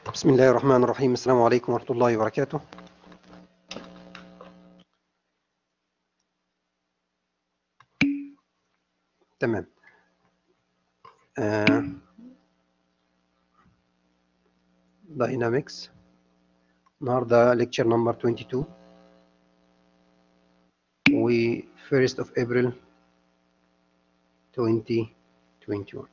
بسم الله الرحمن الرحيم السلام عليكم ورحمة الله وبركاته تمام آه. داينامكس النهارده ليكتشر نمبر 22 و 1st of April 2021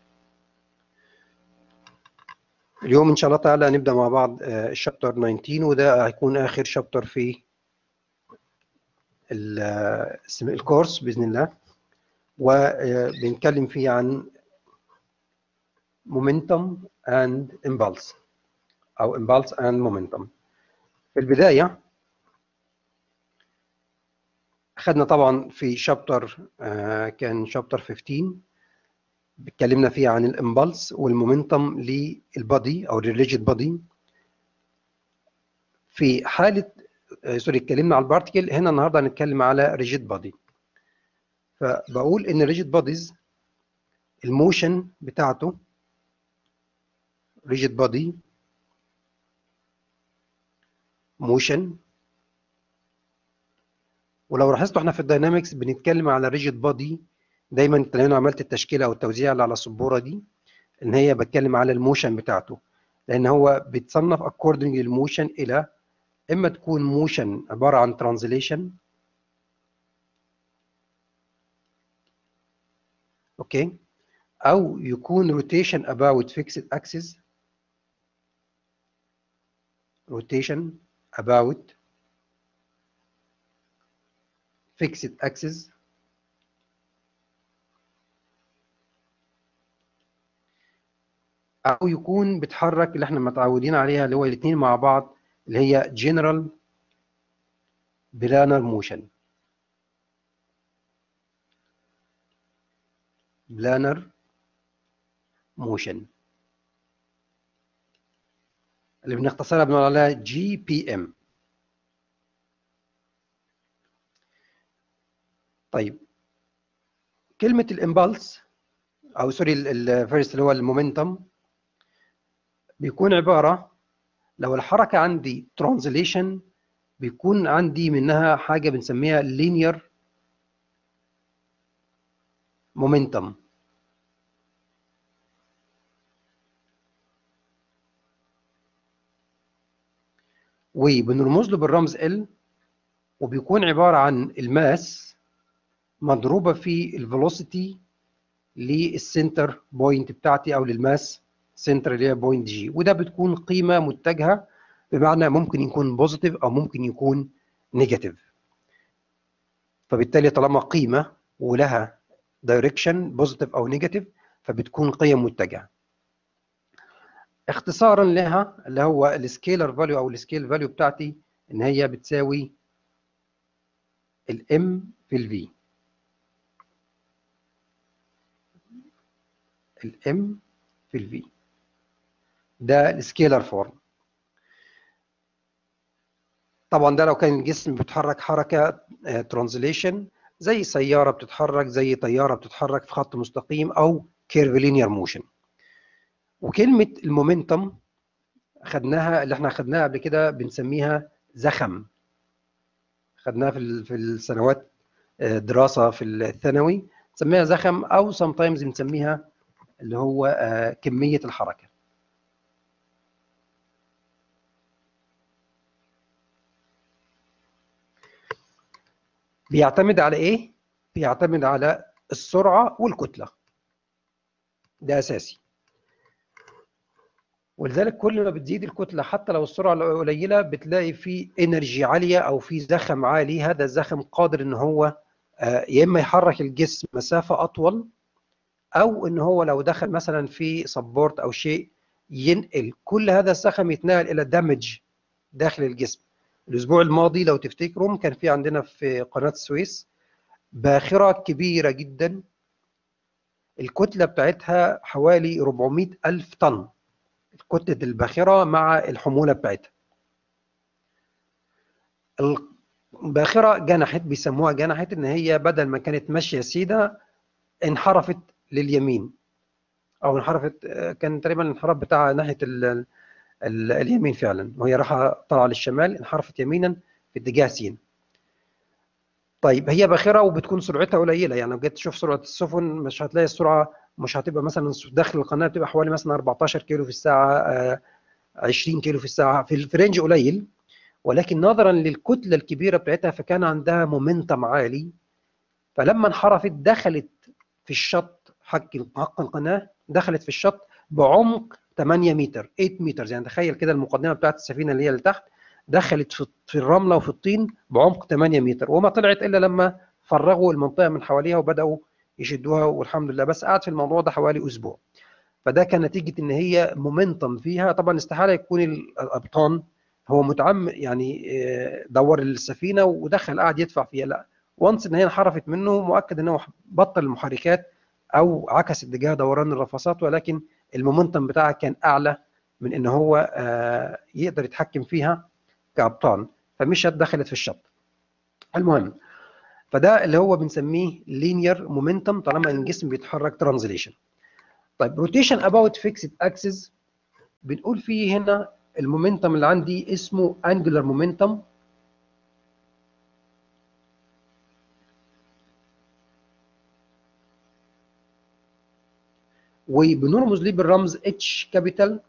اليوم ان شاء الله تعالى هنبدا مع بعض الشابتر 19 وده هيكون اخر شابتر في الكورس باذن الله وبنتكلم فيه عن momentum and impulse او impulse and momentum في البدايه خدنا طبعا في شابتر كان شابتر 15 اتكلمنا فيه عن الامبلس والمومنتم للبادي او الريليجيد بادي في حاله سوري اتكلمنا على البارتيكل هنا النهارده هنتكلم على ريجيد بادي فبقول ان الريجيد باديز الموشن بتاعته ريجيد بادي موشن ولو لاحظتوا احنا في الداينامكس بنتكلم على ريجيد بادي دايما لو عملت التشكيله او التوزيع اللي على السبوره دي ان هي بتكلم على الموشن بتاعته لان هو بيتصنف اكوردنج للموشن الى اما تكون موشن عباره عن ترانزليشن اوكي او يكون روتيشن about fixed axis rotation about fixed axis او يكون بتحرك اللي احنا متعودين عليها اللي هو الاثنين مع بعض اللي هي general planar motion planar motion اللي بنختصرها بنقول عليها جي بي ام طيب كلمة الامبلس او سوري الفيرست اللي هو المومنتم بيكون عبارة لو الحركة عندي ترانزليشن بيكون عندي منها حاجة بنسميها linear momentum وبنرمز له بالرمز L وبيكون عبارة عن الماس مضروبة في الفيلوسيتي للسنتر بوينت بتاعتي أو للماس سنتر اللي هي بوينت جي وده بتكون قيمة متجهة بمعنى ممكن يكون بوزيتيف أو ممكن يكون نيجاتيف فبالتالي طالما قيمة ولها دايركشن بوزيتيف أو نيجاتيف فبتكون قيم متجهة اختصارا لها اللي هو السكيلر فاليو او السكيل فاليو بتاعتي ان هي بتساوي الام في الفي الام في الفي ده السكيلر فورم طبعا ده لو كان الجسم بيتحرك حركه ترانزليشن زي سياره بتتحرك زي طياره بتتحرك في خط مستقيم او كيرفلينير موشن وكلمة المومنتم خدناها اللي احنا خدناها قبل كده بنسميها زخم خدناها في في السنوات دراسة في الثانوي نسميها زخم أو سم تايمز بنسميها اللي هو كمية الحركة بيعتمد على إيه؟ بيعتمد على السرعة والكتلة ده أساسي ولذلك كل ما بتزيد الكتله حتى لو السرعه قليله بتلاقي في انرجي عاليه او في زخم عالي هذا الزخم قادر ان هو يا اما يحرك الجسم مسافه اطول او ان هو لو دخل مثلا في سبورت او شيء ينقل كل هذا الزخم يتنقل الى دمج داخل الجسم الاسبوع الماضي لو تفتكروا كان في عندنا في قناه السويس باخره كبيره جدا الكتله بتاعتها حوالي 400 الف طن كتلة الباخرة مع الحمولة بتاعتها الباخرة جنحت بيسموها جنحت ان هي بدل ما كانت ماشية سيدة انحرفت لليمين او انحرفت كان تقريبا الانحراف بتاعها ناحية اليمين فعلا وهي راح طالعه للشمال انحرفت يمينا في اتجاه س طيب هي باخره وبتكون سرعتها قليله يعني لو جيت تشوف سرعه السفن مش هتلاقي السرعه مش هتبقى مثلا داخل القناه بتبقى حوالي مثلا 14 كيلو في الساعه 20 كيلو في الساعه في رينج قليل ولكن نظرا للكتله الكبيره بتاعتها فكان عندها مومنتم عالي فلما انحرفت دخلت في الشط حق حق القناه دخلت في الشط بعمق 8 متر 8 متر يعني تخيل كده المقدمه بتاعت السفينه اللي هي اللي تحت دخلت في الرمله وفي الطين بعمق 8 متر وما طلعت الا لما فرغوا المنطقه من حواليها وبداوا يشدوها والحمد لله بس قعد في الموضوع ده حوالي اسبوع فده كان نتيجه ان هي مومنتم فيها طبعا استحاله يكون الابطان هو متعم يعني دور السفينه ودخل قاعد يدفع فيها لا وانس ان هي انحرفت منه مؤكد ان هو بطل المحركات او عكس اتجاه دوران الرفصات ولكن المومنتم بتاعها كان اعلى من ان هو يقدر يتحكم فيها كابطان فمشت دخلت في الشط المهم فده اللي هو بنسميه لينير مومنتم طالما الجسم بيتحرك ترانزليشن طيب روتيشن اباوت فيكسد اكسس بنقول فيه هنا المومنتم اللي عندي اسمه انجلر مومنتم وبنرمز ليه بالرمز اتش كابيتال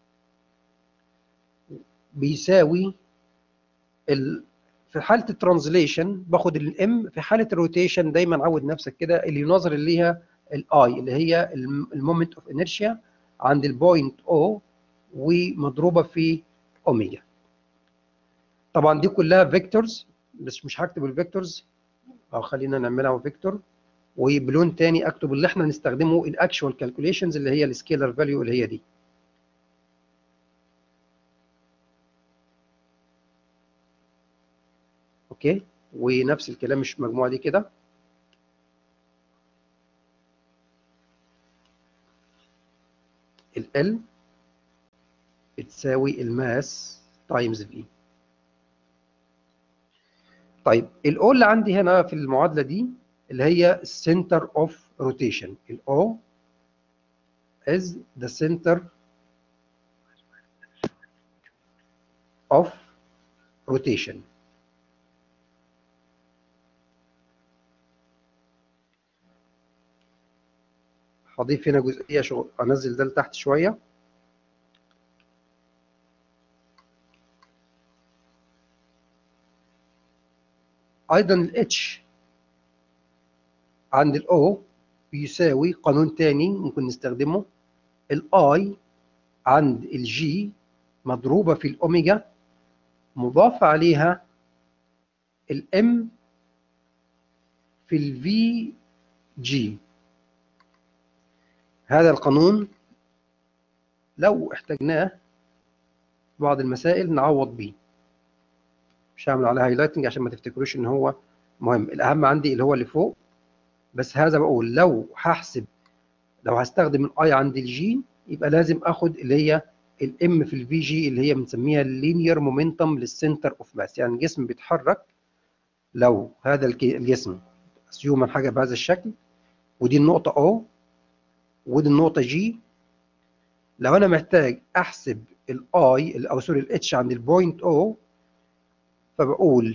بيساوي ال... في حاله الترانزليشن باخد الام في حاله الروتيشن دايما عود نفسك كده اللي يناظر ليها الاي اللي هي المومنت اوف انيرشيا عند البوينت او ومضروبه في اوميجا طبعا دي كلها فيكتورز بس مش هكتب الفيكتورز او خلينا نعملها فيكتور وبلون تاني اكتب اللي احنا نستخدمه الاكشوال كالكوليشنز اللي هي السكيلر فاليو اللي هي دي اوكي ونفس الكلام مش المجموعه دي كده ال بتساوي الماس تايمز في طيب الاو اللي عندي هنا في المعادله دي اللي هي center of rotation ال O is the center of rotation هضيف هنا جزئيه شغل انزل ده لتحت شويه ايضا الاتش عند الاو بيساوي قانون تاني ممكن نستخدمه الاي عند الجي مضروبه في الاوميجا مضاف عليها الام في الفي جي هذا القانون لو احتاجناه بعض المسائل نعوض بيه مش هعمل عليه هايلايتنج عشان ما تفتكروش ان هو مهم الاهم عندي اللي هو اللي فوق بس هذا بقول لو هحسب لو هستخدم الاي عند الجي يبقى لازم اخد اللي هي الام في الفي جي اللي هي بنسميها اللينير مومنتم للسنتر اوف ماس يعني الجسم بيتحرك لو هذا الجسم اسيوما حاجه بهذا الشكل ودي النقطه او ودي النقطه جي لو انا محتاج احسب الاي او سوري الاتش عند البوينت او فبقول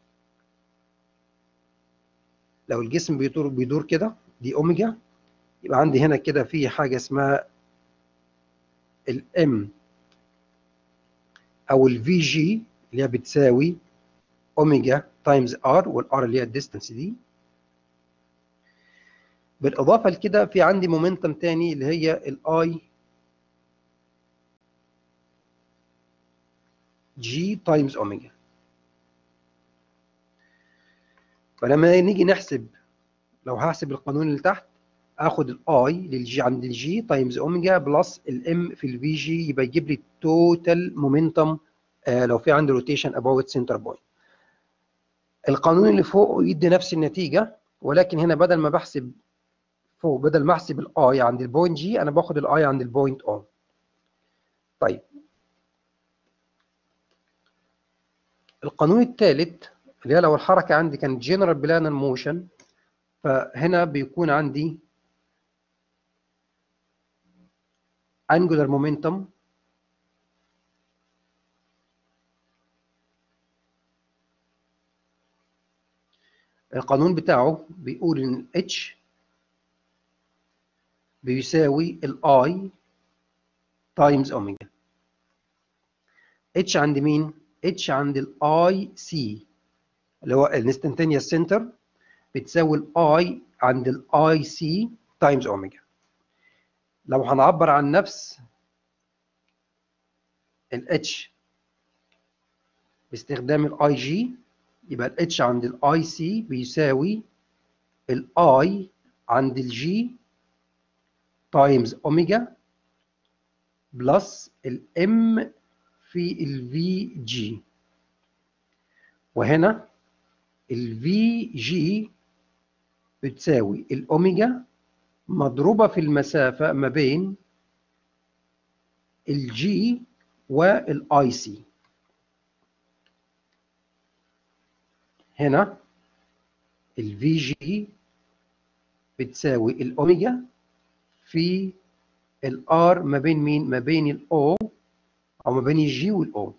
لو الجسم بيدور بيدور كده دي اوميجا يبقى عندي هنا كده في حاجه اسمها الام او الفي جي اللي هي بتساوي اوميجا تايمز ار والار اللي هي الديستانس دي بالاضافه لكده في عندي مومنتم تاني اللي هي الاي جي تايمز اوميجا فلما نيجي نحسب لو هحسب القانون اللي تحت اخد الاي للجي عند الجي تايمز اوميجا بلس الام في الفي جي يبقى يجيب لي التوتال مومنتم آه لو في عندي روتيشن اباوت سنتر بوينت القانون اللي فوق يدي نفس النتيجه ولكن هنا بدل ما بحسب فوق بدل ما احسب الاي عند البوينت جي انا باخد الاي عند البوينت او طيب القانون الثالث اللي هي لو الحركة عندي كانت جنرال بلان موشن فهنا بيكون عندي angular momentum القانون بتاعه بيقول ان H بيساوي الاي تايمز اوميجا H عند مين؟ H عند الاي سي اللي هو الانستنتينيوس سنتر بتساوي الاي عند الاي سي تايمز اوميجا لو هنعبر عن نفس ال H باستخدام الاي جي يبقى ال H عند الاي سي بيساوي الاي عند الجي تايمز اوميجا بلس الام في الفي جي وهنا الفي جي بتساوي الاوميجا مضروبة في المسافة ما بين الجي والاي سي هنا الفي جي بتساوي الاوميجا في الار ما بين مين ما بين الاو او ما بين الجي والاو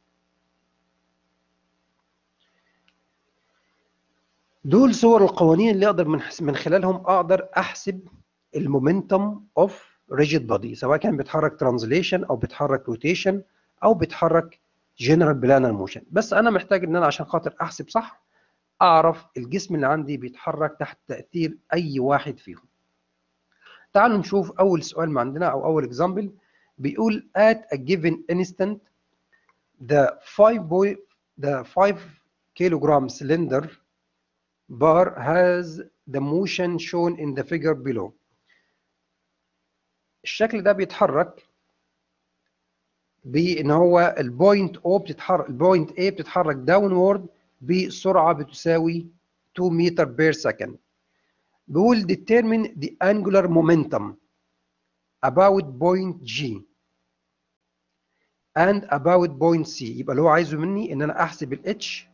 دول صور القوانين اللي اقدر من من خلالهم اقدر احسب المومنتم اوف ريجيد بودي سواء كان بيتحرك ترانزليشن او بيتحرك روتيشن او بيتحرك جنرال بلانر موشن بس انا محتاج ان انا عشان خاطر احسب صح اعرف الجسم اللي عندي بيتحرك تحت تاثير اي واحد فيهم تعالوا نشوف اول سؤال ما عندنا او اول اكزامبل بيقول at a given instant the 5 boy the 5 kilogram cylinder bar has the motion shown in the figure below الشكل ده بيتحرك بان هو البوينت او بتتحرك البوينت A بتتحرك داونورد بسرعه بتساوي 2 متر بير سكند بيقول determine the angular momentum about point G and about point C يبقى اللي هو عايزه مني ان انا احسب ال H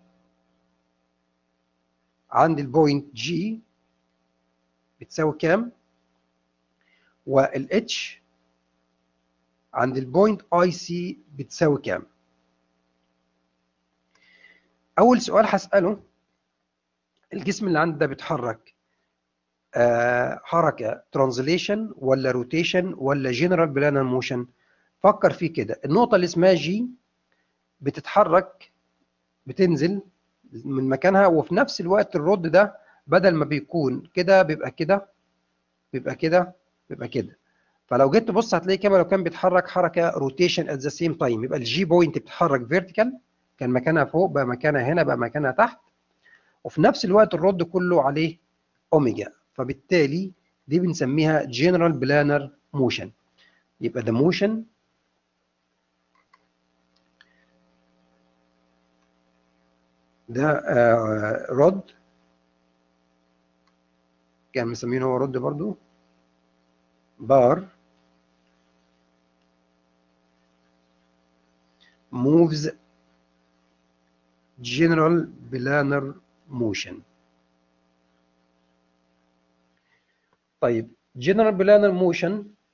عند البوينت G بتساوي كام وال H عند البوينت IC بتساوي كام اول سؤال هسأله الجسم اللي عندي ده بيتحرك آه حركه ترانزليشن ولا روتيشن ولا جنرال بلانر موشن فكر فيه كده النقطه اللي اسمها جي بتتحرك بتنزل من مكانها وفي نفس الوقت الرد ده بدل ما بيكون كده بيبقى كده بيبقى كده بيبقى كده فلو جيت تبص هتلاقي كما لو كان بيتحرك حركه روتيشن ات ذا سيم تايم يبقى الجي بوينت بتتحرك فيرتيكال كان مكانها فوق بقى مكانها هنا بقى مكانها تحت وفي نفس الوقت الرد كله عليه اوميجا فبالتالي دي بنسميها general planar motion يبقى ده motion ده آه رد كان مسمينه هو رد برضو بار moves general planar motion طيب general planar motion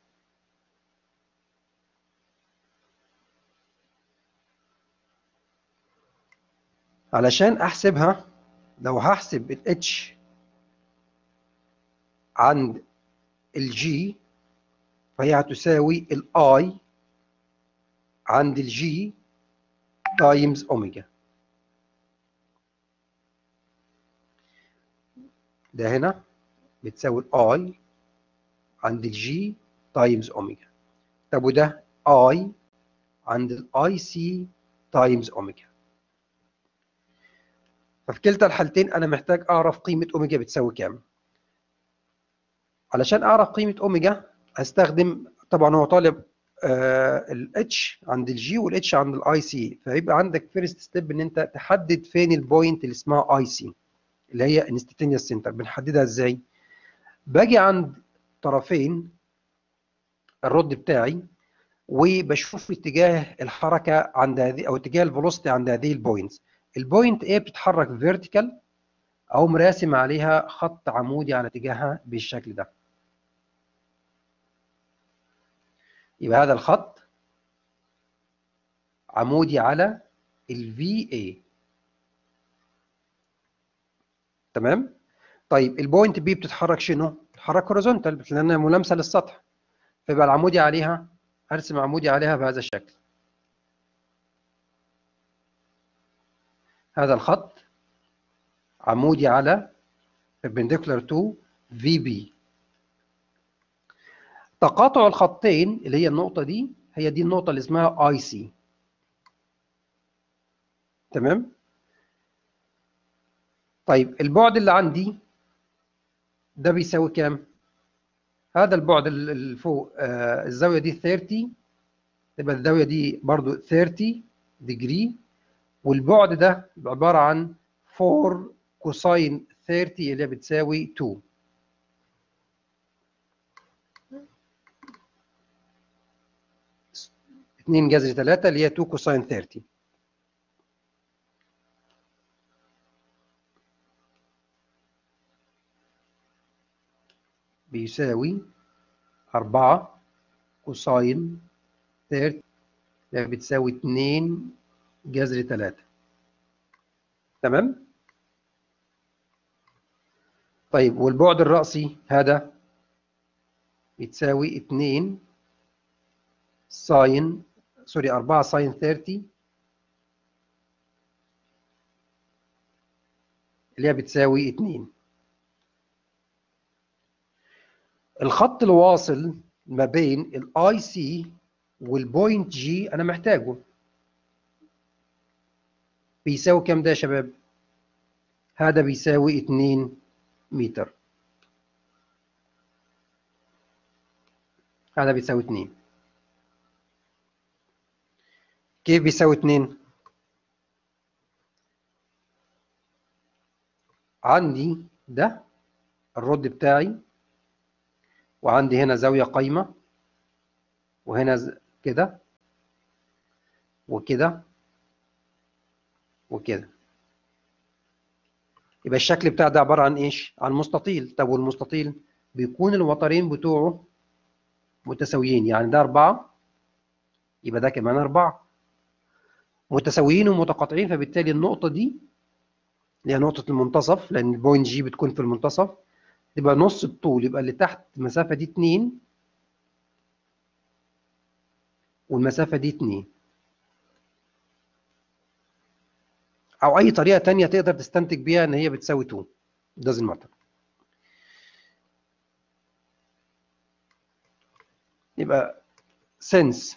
علشان احسبها لو هحسب ال H عند ال G فهي هتساوي ال I عند ال G تايمز اوميجا ده هنا بتساوي الاي عند الجي تايمز اوميجا طب وده اي عند الاي سي تايمز اوميجا ففي كلتا الحالتين انا محتاج اعرف قيمه اوميجا بتساوي كام علشان اعرف قيمه اوميجا هستخدم طبعا هو طالب الاتش عند الجي والاتش عند الاي سي فيبقى عندك فيرست ستيب ان انت تحدد فين البوينت اللي اسمها اي سي اللي هي انستنتينيوس سنتر بنحددها ازاي باجي عند طرفين الرد بتاعي وبشوف اتجاه الحركه عند هذه او اتجاه الفيلوسيتي عند هذه البوينتس البوينت A بتتحرك فيرتيكال او مراسم عليها خط عمودي على اتجاهها بالشكل ده يبقى هذا الخط عمودي على ال VA تمام طيب البوينت بي بتتحرك شنو بتتحرك هوريزونتال لانها ملامسه للسطح فيبقى العمودي عليها ارسم عمودي عليها بهذا الشكل هذا الخط عمودي على perpendicular to VB تقاطع الخطين اللي هي النقطة دي هي دي النقطة اللي اسمها IC تمام طيب البعد اللي عندي ده بيساوي كام هذا البعد اللي فوق آه الزاوية دي 30 تبقى الزاوية دي برضو 30 ديجري والبعد ده عبارة عن 4 كوساين 30 اللي بتساوي 2 2 جذر 3 اللي هي 2 كوساين 30 بيساوي 4 كوساين 30 اللي بتساوي 2 جذر 3 تمام طيب والبعد الرأسي هذا بتساوي 2 ساين سوري 4 ساين 30 اللي هي بتساوي 2 الخط الواصل ما بين الاي سي والبوينت جي انا محتاجه بيساوي كام ده يا شباب هذا بيساوي 2 متر هذا بيساوي 2 كيف بيساوي 2 عندي ده الرد بتاعي وعندي هنا زاوية قايمة وهنا كده وكده وكده يبقى الشكل بتاع ده عبارة عن ايش؟ عن مستطيل طب والمستطيل بيكون الوترين بتوعه متساويين يعني ده أربعة يبقى ده كمان أربعة متساويين ومتقاطعين فبالتالي النقطة دي اللي هي نقطة المنتصف لأن البوينت جي بتكون في المنتصف تبقى نص الطول يبقى اللي تحت المسافة دي 2 والمسافة دي 2 أو أي طريقة تانية تقدر تستنتج بيها إن هي بتساوي 2 doesn't matter يبقى since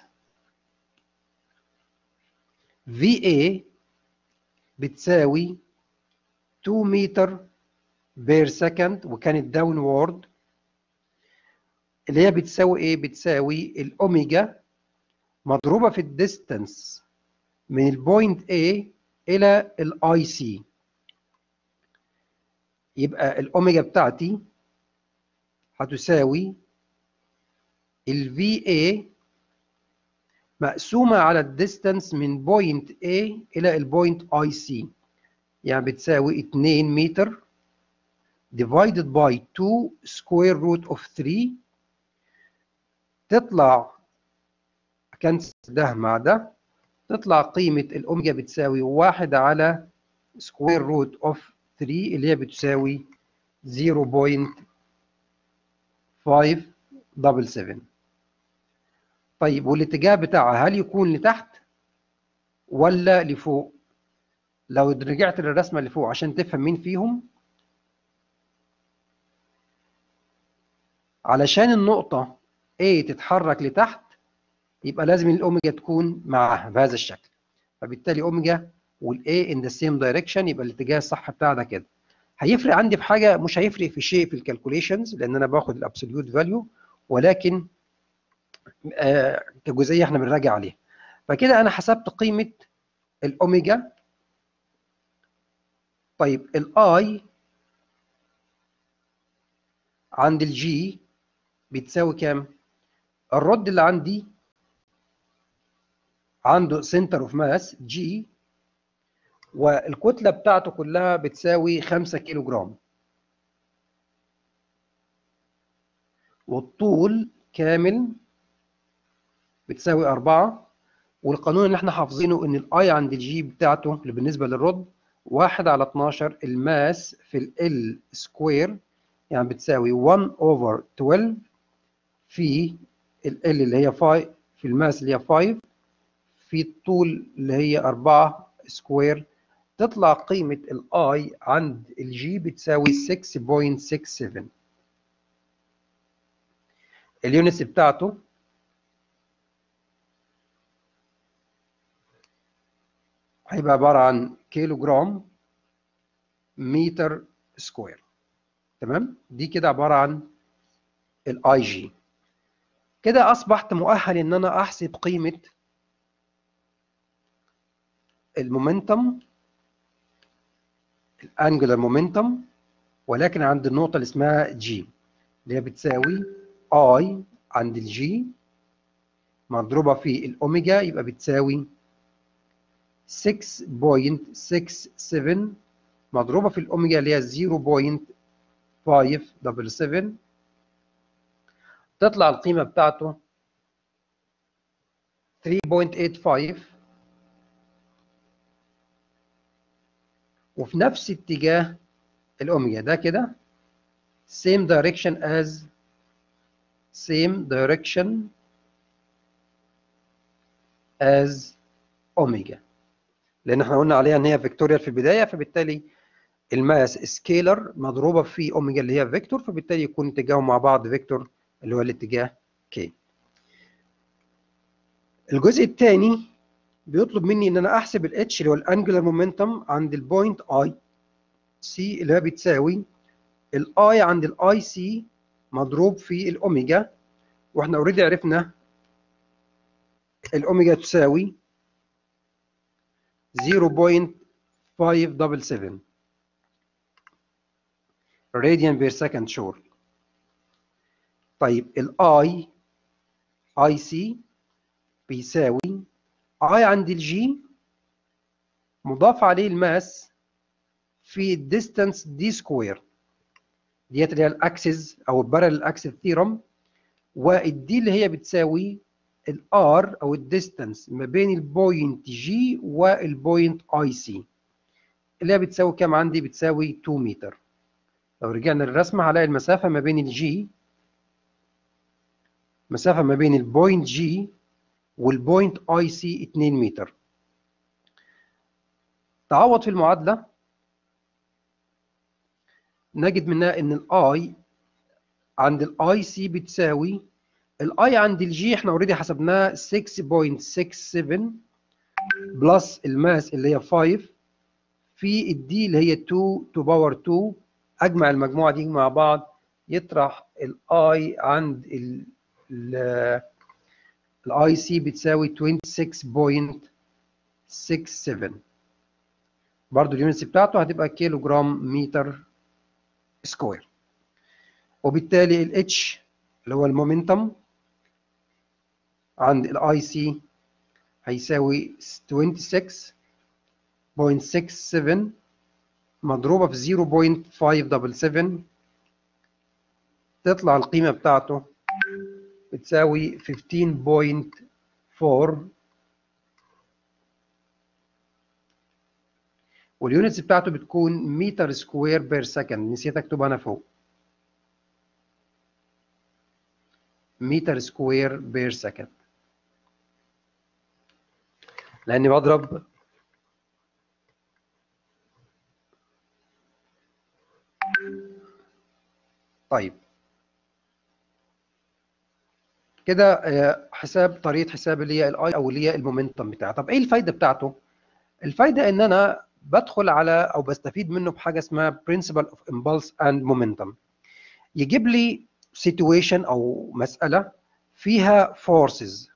VA بتساوي 2 متر بير سكند وكانت داون وورد اللي هي بتساوي ايه بتساوي الاوميجا مضروبه في الديستانس من البوينت A الى الاي سي يبقى الاوميجا بتاعتي هتساوي الفي اي مقسومه على الديستانس من بوينت A الى البوينت اي سي يعني بتساوي 2 متر divided by 2 square root of 3 تطلع كنسل ده مع ده تطلع قيمة الأوميجا بتساوي 1 على square root of 3 اللي هي بتساوي 0.577 طيب والاتجاه بتاعها هل يكون لتحت ولا لفوق؟ لو رجعت للرسمة اللي فوق عشان تفهم مين فيهم علشان النقطة A تتحرك لتحت يبقى لازم الأوميجا تكون معاها بهذا الشكل فبالتالي أوميجا والA in the same direction يبقى الاتجاه الصح بتاعنا كده هيفرق عندي في حاجة مش هيفرق في شيء في الكالكوليشنز لأن أنا باخد الأبسوليوت فاليو ولكن آه كجزئية احنا بنراجع عليها فكده أنا حسبت قيمة الأوميجا طيب الآي عند الجي بتساوي كام؟ الرد اللي عندي عنده سنتر اوف ماس جي والكتله بتاعته كلها بتساوي 5 كيلو جرام والطول كامل بتساوي 4 والقانون اللي احنا حافظينه ان الاي عند الجي بتاعته اللي بالنسبه للرد 1 على 12 الماس في ال سكوير يعني بتساوي 1 over 12 في ال اللي هي 5 في الماس اللي هي 5 في الطول اللي هي 4 سكوير تطلع قيمة الاي عند الجي بتساوي 6.67 اليونتس بتاعته هيبقى عبارة عن كيلو جرام متر سكوير تمام دي كده عبارة عن الاي جي كده اصبحت مؤهل ان انا احسب قيمة المومنتم الانجولار مومنتم ولكن عند النقطة اللي اسمها جي اللي هي بتساوي اي عند الجي مضروبة في الاوميجا يبقى بتساوي 6.67 مضروبة في الأوميجا اللي هي 0.577 تطلع القيمة بتاعته 3.85 وفي نفس اتجاه الأوميجا ده كده same direction as same direction as omega لان احنا قلنا عليها ان هي فيكتوريال في البدايه فبالتالي الماس سكيلر مضروبه في اوميجا اللي هي فيكتور فبالتالي يكون اتجاههم مع بعض فيكتور اللي هو الاتجاه كي الجزء الثاني بيطلب مني ان انا احسب الاتش اللي هو الانجولار مومنتم عند البوينت اي سي اللي هي بتساوي الاي عند الاي سي مضروب في الاوميجا واحنا اوريدي عرفنا الاوميجا تساوي 0.577 radian per second short طيب الاي اي سي بيساوي اي عند الجي مضاف عليه الماس في الديستانس دي سكوير ديت اللي هي الاكسس او البارل اكسس ثيرم والدي اللي هي بتساوي الار او الديستانس ما بين البوينت جي والبوينت اي سي اللي هي بتساوي كام عندي بتساوي 2 متر لو رجعنا للرسمه هلاقي المسافه ما بين الجي مسافه ما بين البوينت جي والبوينت اي سي 2 متر تعوض في المعادله نجد منها ان الاي عند الاي سي بتساوي الاي عند الجي احنا اوريدي حسبناها 6.67 بلس الماس اللي هي 5 في الدي اللي هي 2 تو باور 2 اجمع المجموعه دي مع بعض يطرح الاي عند الاي سي بتساوي 26.67 برضو اليونتس بتاعته هتبقى كيلو جرام متر سكوير وبالتالي الاتش اللي هو المومنتم عند الاي سي هيساوي 26.67 مضروبة في 0.577 تطلع القيمة بتاعته بتساوي 15.4 واليونتس بتاعته بتكون متر سكوير بير سكند نسيت اكتبها انا فوق متر سكوير بير سكند لاني بضرب طيب كده حساب طريقه حساب اللي هي الاي او اللي هي المومنتم بتاعها طب ايه الفايده بتاعته الفايده ان انا بدخل على او بستفيد منه بحاجه اسمها principle of impulse and momentum يجيب لي situation او مساله فيها forces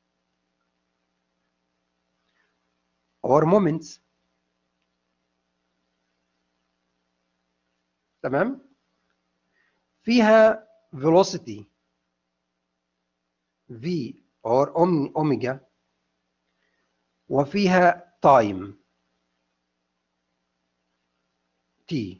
or moments تمام فيها velocity v or omega وفيها time t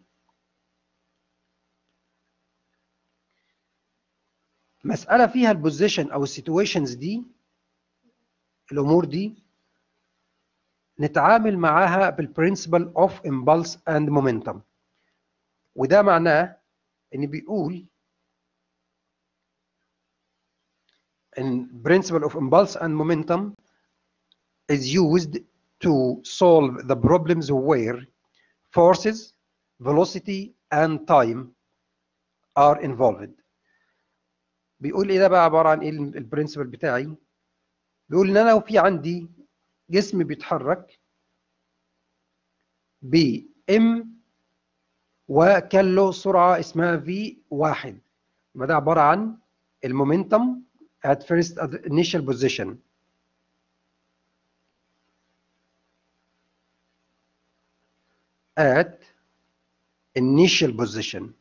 مسألة فيها البوزيشن أو السيتويشنز دي الأمور دي نتعامل معاها بالبرنسبل اوف امبلس اند مومنتم وده معناه ان بيقول ان principle of impulse and momentum is used to solve the problems where forces, velocity and time are involved. بيقول ايه ده بقى عباره عن ايه البرنسبل بتاعي؟ بيقول ان انا لو في عندي جسم بيتحرك ب m وكان له سرعه اسمها v واحد يبقى ده عباره عن المومنتم at first initial position at initial position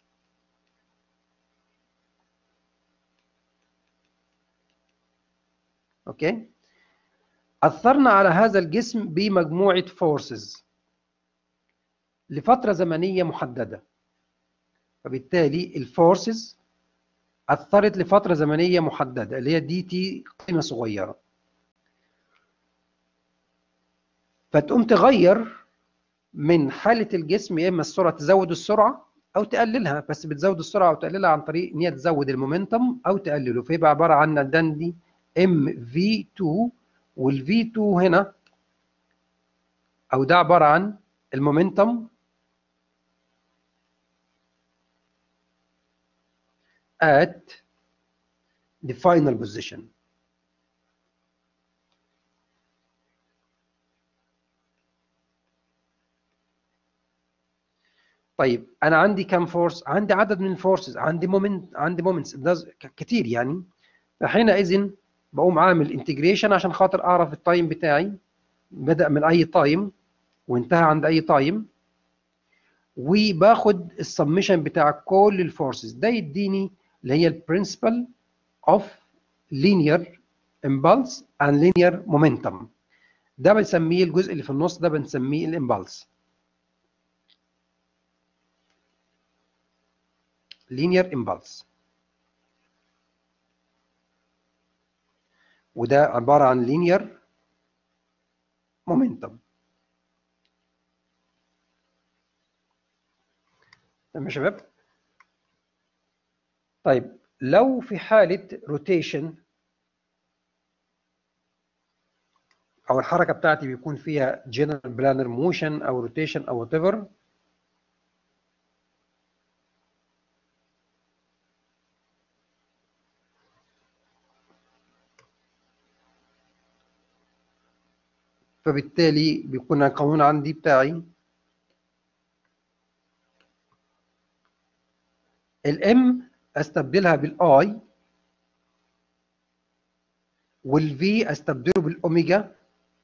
اوكي اثرنا على هذا الجسم بمجموعه فورسز لفتره زمنيه محدده فبالتالي الفورسز اثرت لفتره زمنيه محدده اللي هي دي تي قيمه صغيره فتقوم تغير من حاله الجسم يا اما السرعه تزود السرعه او تقللها بس بتزود السرعه او تقللها عن طريق ان هي تزود المومنتم او تقلله فيبقى عباره عن دندي ام في 2 والفي 2 هنا او ده عباره عن المومنتم at the final position طيب انا عندي كم فورس عندي عدد من الفورسز عندي مومنت عندي مومنتس كتير يعني فحينئذ بقوم عامل انتجريشن عشان خاطر اعرف التايم بتاعي بدا من اي تايم وانتهى عند اي تايم وباخد السمشن بتاع كل الفورسز ده يديني اللي هي البرنسبل اوف لينير امبلس اند لينير مومنتم ده بنسميه الجزء اللي في النص ده بنسميه الامبلس لينير امبلس وده عباره عن لينير مومنتم تمام يا شباب طيب لو في حالة روتيشن أو الحركة بتاعتي بيكون فيها جنرال بلانر موشن أو روتيشن أو وات ايفر فبالتالي بيكون القانون عندي بتاعي الام استبدلها بالاي والفي استبدله بالاوميجا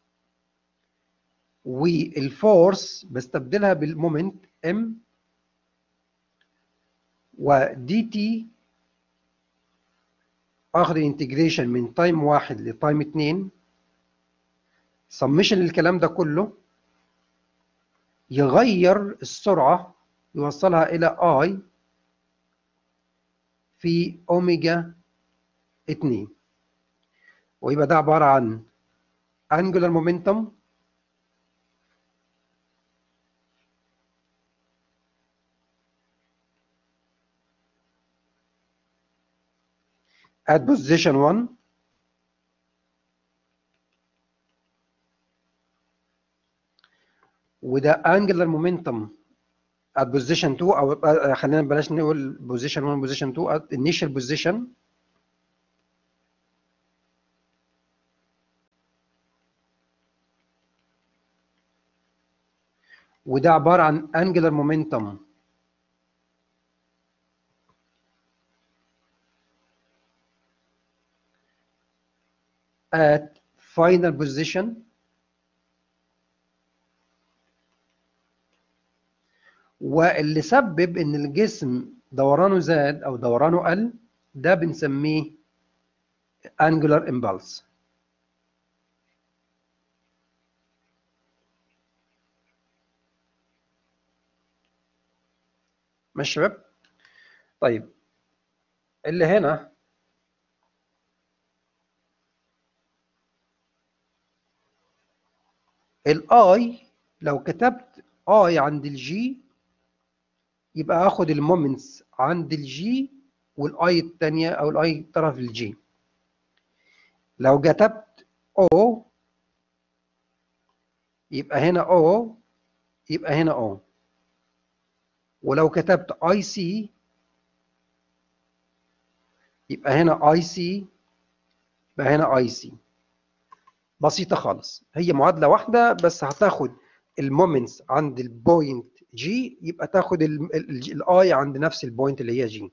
والفورس بستبدلها بالمومنت ام ودي تي اخد الانتجريشن من تايم واحد لتايم اتنين سمشن للكلام ده كله يغير السرعة يوصلها إلى I في أوميجا 2 ويبقى ده عبارة عن angular momentum at position 1 وده angular momentum at position 2 او خلينا بلاش نقول position 1 position 2 at initial position وده عبارة عن angular momentum at final position واللي سبب ان الجسم دورانه زاد او دورانه قل ده بنسميه angular impulse ماشي شباب طيب اللي هنا الاي لو كتبت اي عند الجي يبقى اخد المومنتس عند الجي والاي الثانيه او الاي طرف الجي لو كتبت او يبقى هنا او يبقى هنا او ولو كتبت اي سي يبقى هنا اي سي يبقى هنا اي سي بسيطه خالص هي معادله واحده بس هتاخد المومنتس عند البوينت جي يبقى تاخد الاي عند نفس البوينت اللي هي جي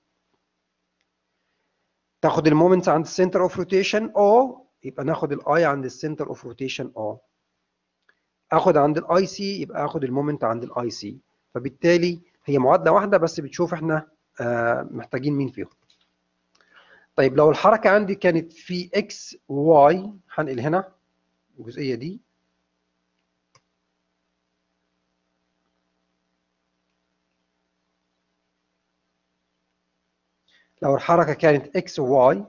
تاخد المومنتس عند السنتر اوف روتيشن او يبقى ناخد الاي عند السنتر اوف روتيشن او اخد عند الاي سي يبقى اخد المومنت عند الاي سي فبالتالي هي معادله واحده بس بتشوف احنا آه محتاجين مين فيهم طيب لو الحركه عندي كانت في اكس واي هنقل هنا الجزئيه دي لو الحركه كانت اكس وواي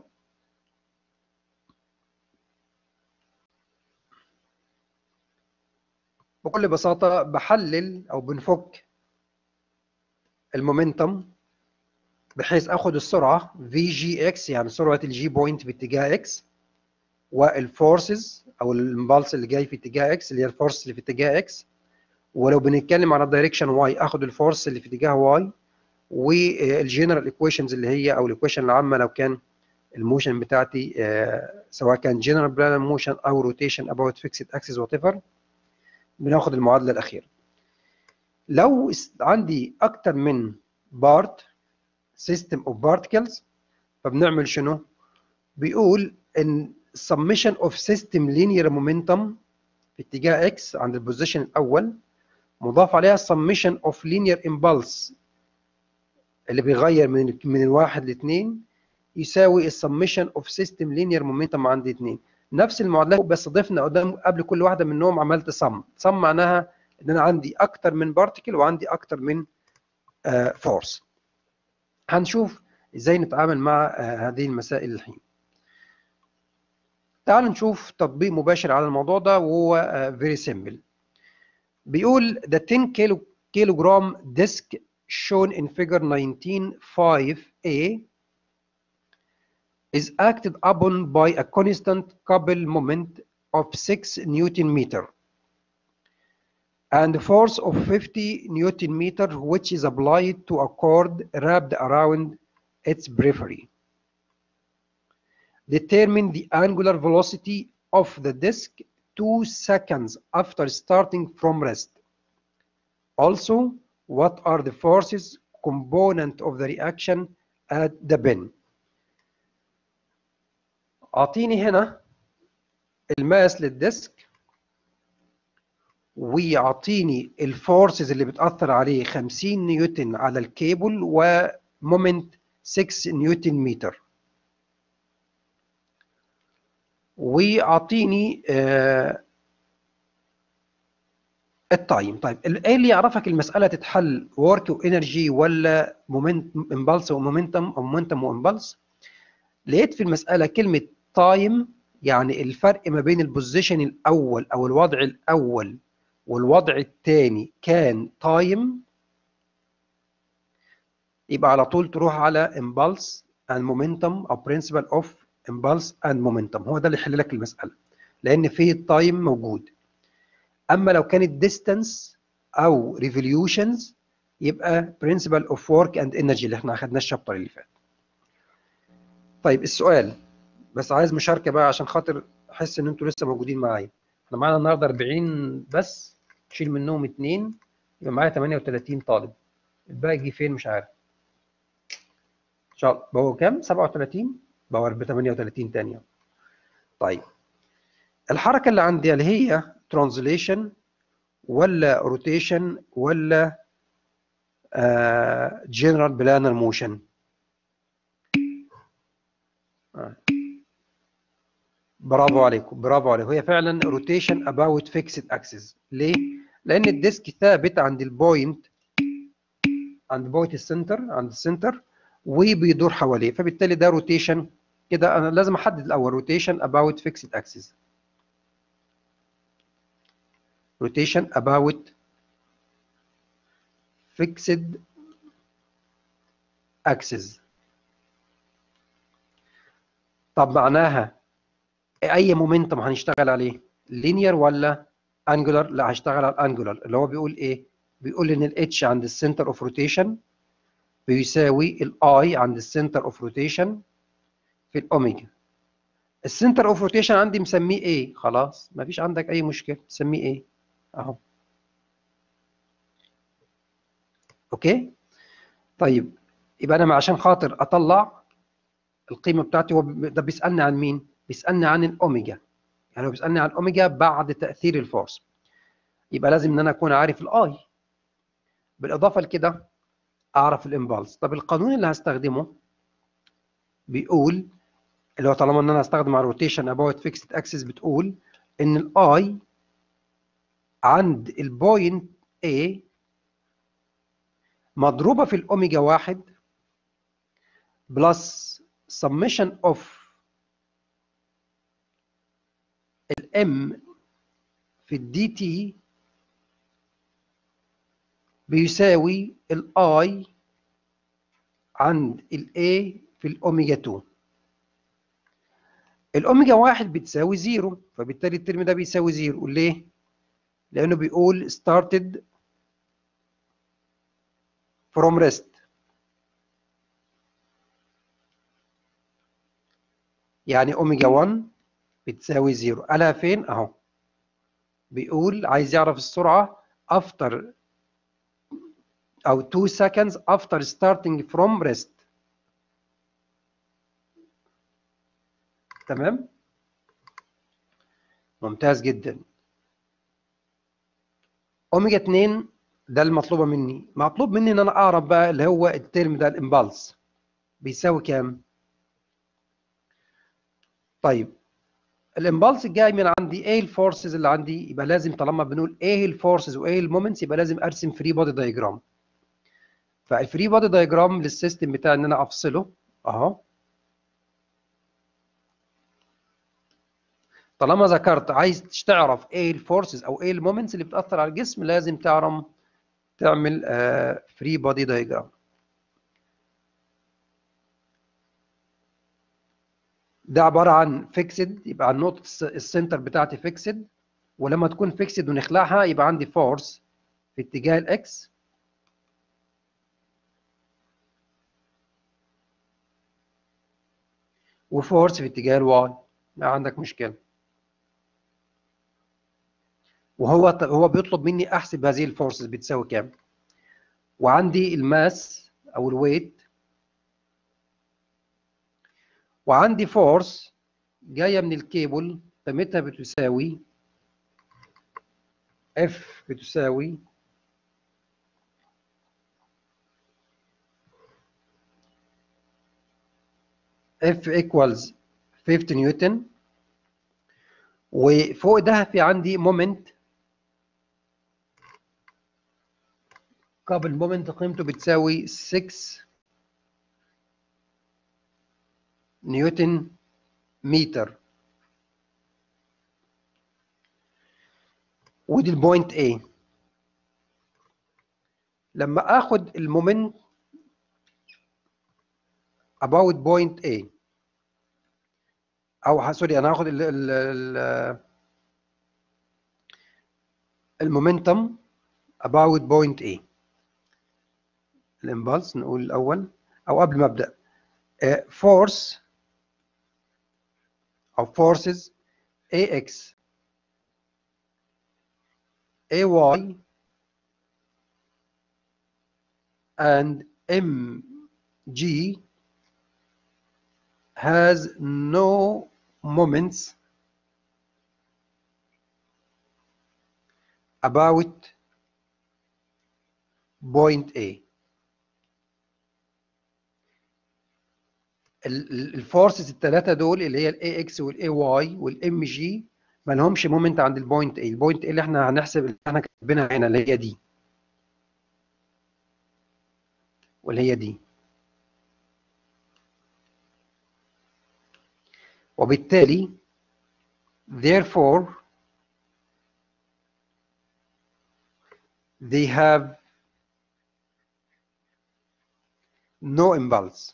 بكل بساطه بحلل او بنفك المومنتم بحيث اخد السرعه في جي اكس يعني سرعه الجي بوينت باتجاه اكس والفورسز او الامبالس اللي جاي في اتجاه اكس اللي هي الفورس اللي في اتجاه اكس ولو بنتكلم على الدايركشن واي اخد الفورس اللي في اتجاه واي والجنرال ايكويشنز اللي هي او الايكويشن العامه لو كان الموشن بتاعتي سواء كان جنرال بلان موشن او روتيشن اباوت فيكسد اكسس وات ايفر بناخد المعادله الاخيره لو عندي اكتر من بارت سيستم اوف بارتكلز فبنعمل شنو بيقول ان summation of system linear momentum في اتجاه x عند البوزيشن الاول مضاف عليها summation of linear impulse اللي بيغير من من الواحد لاثنين يساوي السمشن اوف سيستم لينير مومنتم عند اثنين نفس المعادلات بس ضفنا قدام قبل كل واحده منهم عملت سم سم معناها ان انا عندي اكتر من بارتكل وعندي اكتر من فورس هنشوف ازاي نتعامل مع هذه المسائل الحين تعالوا نشوف تطبيق مباشر على الموضوع ده وهو فيري سيمبل بيقول the 10 كيلو كيلوغرام ديسك shown in figure 19.5a is acted upon by a constant couple moment of 6 newton meter and force of 50 newton meter which is applied to a cord wrapped around its periphery. Determine the angular velocity of the disk two seconds after starting from rest. Also, what are the forces component of the reaction at the bin اعطيني هنا الماس للديسك ويعطيني الفورسز اللي بتاثر عليه 50 نيوتن على الكيبل ومومنت 6 نيوتن متر ويعطيني آه التايم طيب ايه اللي يعرفك المساله تتحل ورك وانرجي ولا مومنت امبلس ومومنتم او مومنتم وامبلس لقيت في المساله كلمه تايم يعني الفرق ما بين البوزيشن الاول او الوضع الاول والوضع الثاني كان تايم يبقى على طول تروح على امبلس اند مومنتم او برنسبل اوف امبلس اند مومنتم هو ده اللي يحل لك المساله لان فيه التايم موجود اما لو كانت ديستانس او ريفوليوشنز يبقى برنسبل اوف ورك اند انرجي اللي احنا اخدناه الشابتر اللي فات طيب السؤال بس عايز مشاركه بقى عشان خاطر احس ان انتوا لسه موجودين معايا احنا معانا النهارده 40 بس شيل منهم اثنين يبقى معايا 38 طالب الباقي جه فين مش عارف ان شاء الله بقوا كام 37 بقوا 38 تاني طيب الحركه اللي عندي اللي هي ترانزليشن ولا روتيشن ولا جنرال بلانر موشن برافو عليكم برافو عليكم هي فعلا روتيشن اباوت فيكسد اكسس ليه لان الديسك ثابت عند البوينت عند بوينت السنتر عند السنتر وبيدور حواليه فبالتالي ده روتيشن كده انا لازم احدد الاول روتيشن اباوت فيكسد اكسس rotation about fixed axis طب معناها اي مومنتم هنشتغل عليه لينير ولا انجولار لا هشتغل على الانجولار اللي هو بيقول ايه بيقول ان الاتش عند السنتر اوف روتيشن بيساوي الاي عند السنتر اوف روتيشن في الاوميجا السنتر اوف روتيشن عندي مسميه ايه خلاص مفيش عندك اي مشكله تسميه ايه اهو اوكي طيب يبقى انا عشان خاطر اطلع القيمه بتاعتي هو ده بيسالني عن مين بيسالني عن الاوميجا يعني هو بيسالني عن الاوميجا بعد تاثير الفورس يبقى لازم ان انا اكون عارف الاي بالاضافه لكده اعرف الامبالس طب القانون اللي هستخدمه بيقول اللي هو طالما ان انا هستخدم على الروتيشن اباوت فيكسد اكسس بتقول ان الاي عند البوينت A مضروبه في الاوميجا واحد بلس summation of الام في الدي تي بيساوي الاي عند الاي في الاوميجا 2 الاوميجا واحد بتساوي زيرو فبالتالي الترم ده بيساوي زيرو ليه؟ لانه بيقول started from rest يعني اوميجا 1 بتساوي زيرو قالها فين اهو بيقول عايز يعرف السرعه after او 2 seconds after starting from rest تمام ممتاز جدا اوميجا 2 ده المطلوبه مني مطلوب مني ان انا اعرف بقى اللي هو الترم ده الامبالس بيساوي كام طيب الامبالس الجاي من عندي ايه الفورسز اللي عندي يبقى لازم طالما بنقول ايه الفورسز وايه المومنتس يبقى لازم ارسم فري بودي دايجرام فالفري بودي دايجرام للسيستم بتاعي ان انا افصله اهو طالما ذكرت عايز تعرف ايه الفورسز او ايه المومنتس اللي بتاثر على الجسم لازم تعرف تعمل فري بودي دايجرام ده عباره عن فيكسد يبقى النقطه السنتر بتاعتي فيكسد ولما تكون فيكسد ونخلعها يبقى عندي فورس في اتجاه الاكس وفورس في اتجاه الواي ما عندك مشكله وهو هو بيطلب مني احسب هذه الفورسز بتساوي كام وعندي الماس او الويت وعندي فورس جايه من الكيبل قيمتها بتساوي اف بتساوي اف equals 50 نيوتن وفوق ده في عندي مومنت قبل مومنت قيمته بتساوي 6 نيوتن متر ودي البوينت A لما اخد المومنت about point A او سوري انا هاخد ال ال المومنتم about point A الامبالس نقول الاول او قبل ما ابدا force او forces AX AY and MG has no moments about point A الفورسز الثلاثه دول اللي هي الاي اكس والاي واي والام جي ما لهمش مومنت عند البوينت اي البوينت اي اللي احنا هنحسب اللي احنا كاتبينها هنا اللي هي دي واللي هي دي وبالتالي therefore they have no impulse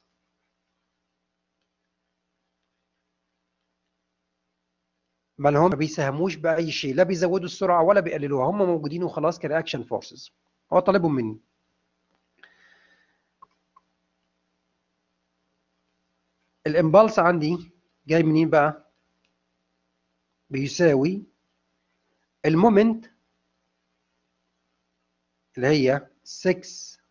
ما هم ما بيساهموش باي شيء لا بيزودوا السرعه ولا بيقللوها هم موجودين وخلاص كرياكشن فورسز هو طالبهم مني الامبالس عندي جاي منين بقى بيساوي المومنت اللي هي 6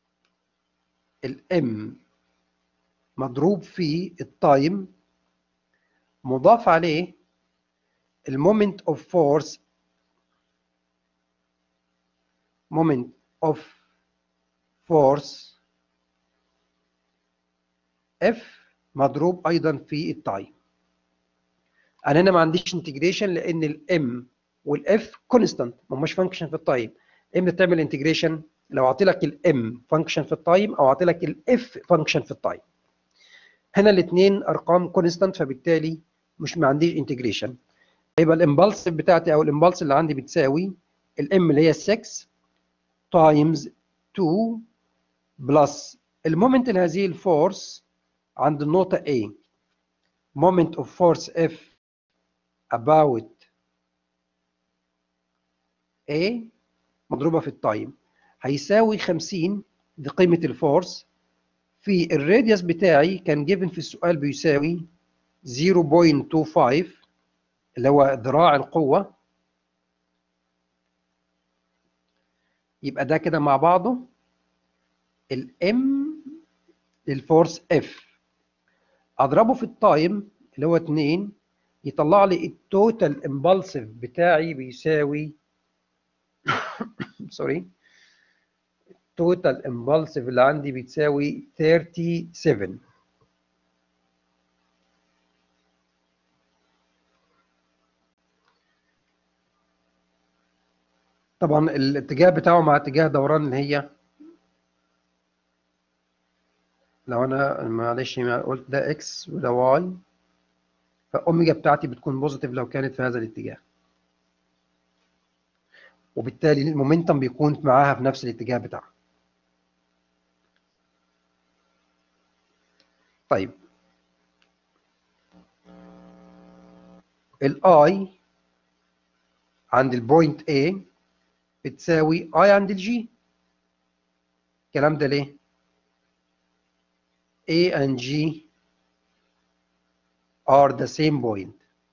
الام مضروب في التايم مضاف عليه المومنت اوف فورس مومنت اوف فورس اف مضروب ايضا في التايم انا هنا ما عنديش انتجريشن لان الام والاف كونستانت ما هماش فانكشن في التايم امتى تعمل انتجريشن لو اعطي لك الام فانكشن في التايم او اعطي لك الاف فانكشن في التايم هنا الاثنين ارقام كونستانت فبالتالي مش ما عنديش انتجريشن يبقى الامبلس بتاعتي او الامبلس اللي عندي بتساوي الام اللي هي 6 تايمز 2 بلس المومنت لهذه الفورس عند النقطة A moment of force F about A مضروبة في التايم هيساوي 50 دي قيمة الفورس في الراديوس بتاعي كان جيفن في السؤال بيساوي 0.25 اللي هو ذراع القوة يبقى ده كده مع بعضه الام للفورس اف اضربه في التايم اللي هو 2 يطلع لي التوتال امبالسيف بتاعي بيساوي سوري التوتال امبالسيف اللي عندي بتساوي 37 طبعا الاتجاه بتاعه مع اتجاه دوران اللي هي لو انا معلش قلت ده اكس وده واي فاوميجا بتاعتي بتكون بوزيتيف لو كانت في هذا الاتجاه وبالتالي المومنتم بيكون معاها في نفس الاتجاه بتاعها طيب الاي عند البوينت A بتساوي I عند الجي الكلام ده ليه؟ A and G are the same point.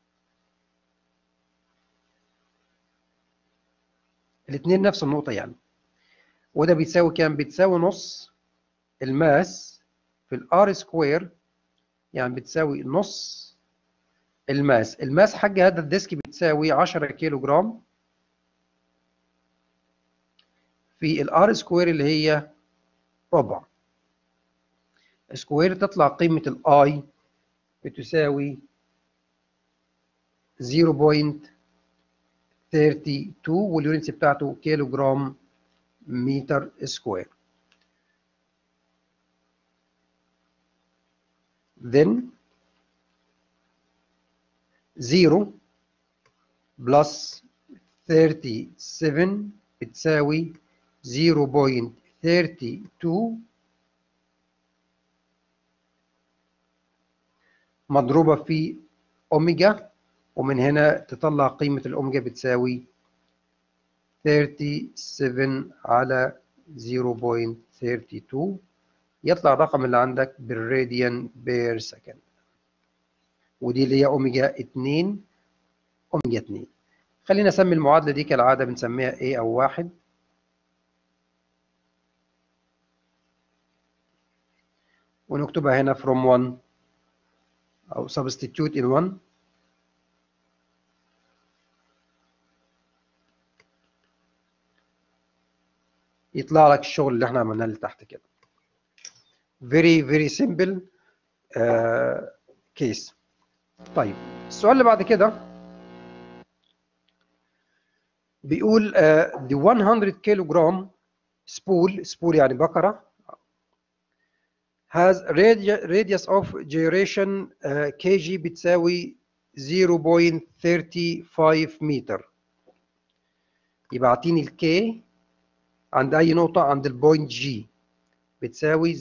الاثنين نفس النقطة يعني. وده بيساوي كام؟ بتساوي نص الماس في الار سكوير يعني بتساوي نص الماس، الماس حق هذا الديسك بتساوي 10 كيلو جرام في الار سكوير اللي هي ربع. سكوير تطلع قيمة الاي بتساوي 0.32 واليونتس بتاعته كيلو جرام متر سكوير. Then 0 plus 37 بتساوي 0.32 مضروبة في أوميجا ومن هنا تطلع قيمة الأوميجا بتساوي 37 على 0.32 يطلع الرقم اللي عندك بالراديان بير سكند ودي اللي هي أوميجا 2 أوميجا 2 خلينا نسمي المعادلة دي كالعادة بنسميها A أو واحد ونكتبها هنا from 1 أو substitute in 1 يطلع لك الشغل اللي احنا عملناه اللي تحت كده very very simple uh, case طيب السؤال اللي بعد كده بيقول uh, the 100 كيلو جرام سبول سبول يعني بقرة has radius of gyration uh, kg بتساوي 0.35 متر يبقى اعطيني الكي عند اي نقطه عند البوينت جي بتساوي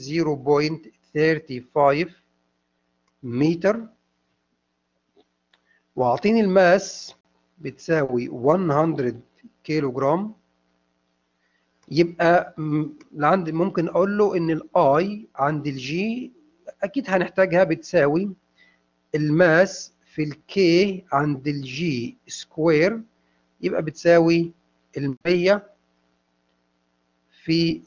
0.35 متر واعطيني الماس بتساوي 100 كيلو جرام يبقى عندي ممكن اقول له ان الاي عند الجي اكيد هنحتاجها بتساوي الماس في الكي عند الجي سكوير يبقى بتساوي المية في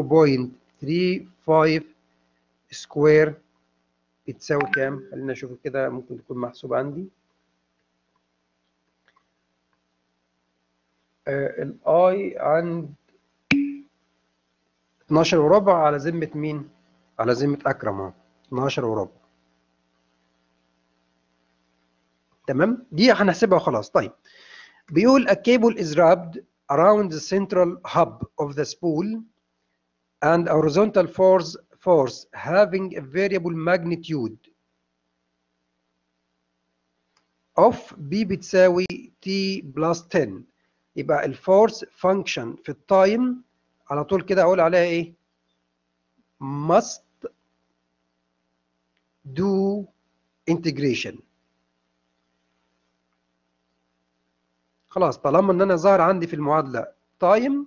0.35 سكوير بتساوي كام؟ خلينا نشوف كده ممكن تكون محسوب عندي الاي عند 12 وربع على ذمة مين؟ على ذمة أكرم اهو 12 وربع تمام؟ دي هنحسبها وخلاص طيب بيقول a cable is wrapped around the central hub of the spool and a horizontal force force having a variable magnitude of B بتساوي T plus 10 يبقى الفورس فانكشن في التايم على طول كده اقول عليها ايه must do integration خلاص طالما ان انا ظاهر عندي في المعادله تايم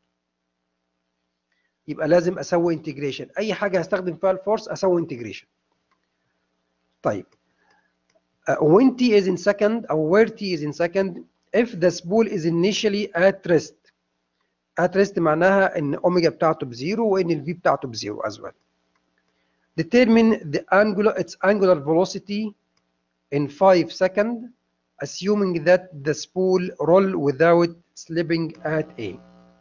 يبقى لازم اسوي انتجريشن اي حاجه هستخدم فيها الفورس اسوي انتجريشن طيب uh, when t is in second او where t is in second if the spool is initially at rest at rest معناها ان اوميجا بتاعته بزيرو وان الفي بتاعته بزيرو as well determine the angular its angular velocity in 5 seconds assuming that the spool roll without slipping at A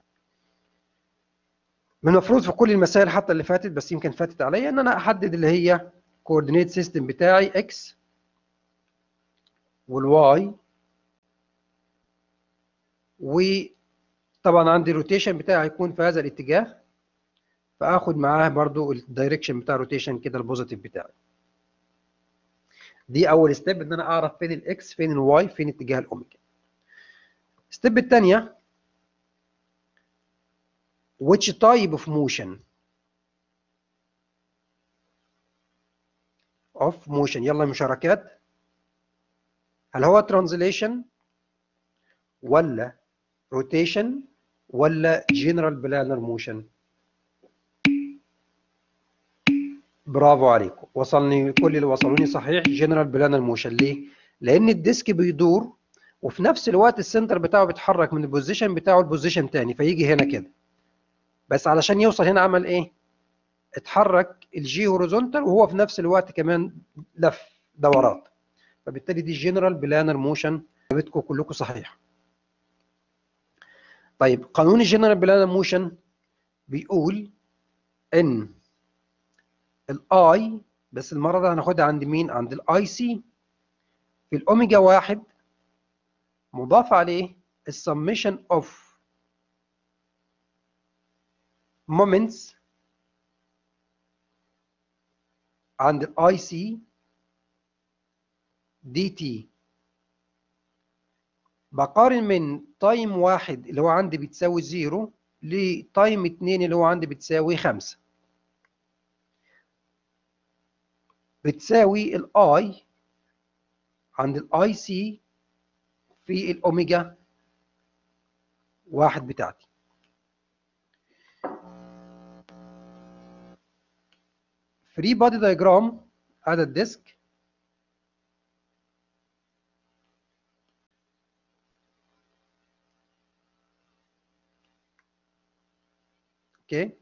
من المفروض في كل المسائل حتى اللي فاتت بس يمكن فاتت عليا ان انا احدد اللي هي coordinate system بتاعي x والواي وطبعا عندي الروتيشن بتاعي هيكون في هذا الاتجاه فاخد معاه برضو الدايركشن بتاع الروتيشن كده البوزيتيف بتاعي دي اول ستيب ان انا اعرف فين الاكس فين الواي فين اتجاه الاوميجا الستيب الثانيه which type of motion of motion يلا مشاركات هل هو translation ولا rotation ولا general planar motion برافو عليكم وصلني كل اللي وصلوني صحيح جنرال بلانر موشن ليه لان الديسك بيدور وفي نفس الوقت السنتر بتاعه بيتحرك من البوزيشن بتاعه لبوزيشن تاني فيجي هنا كده بس علشان يوصل هنا عمل ايه اتحرك الجي هوريزونتال وهو في نفس الوقت كمان لف دورات فبالتالي دي جنرال بلانر موشن بتكم كلكم صحيح طيب قانون الجنرال بلانر موشن بيقول ان الاي بس المره دي هناخدها عند مين عند الاي سي في الاوميجا واحد مضاف عليه السميشن اوف moments عند الاي سي دي تي بقارن من تايم واحد اللي هو عندي بتساوي زيرو لتايم اتنين اللي هو عندي بتساوي خمسة بتساوي الاي عند الاي سي في الاوميجا واحد بتاعتي فري بادي دايجرام ادي الديسك اوكي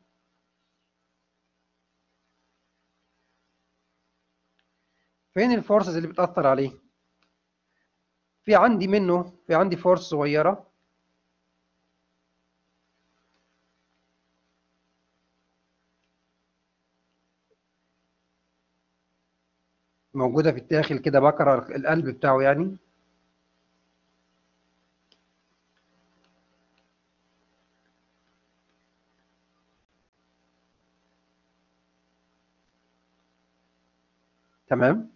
فين الفورسز اللي بتأثر عليه في عندي منه في عندي فورس صغيرة موجودة في الداخل كده بكرة القلب بتاعه يعني تمام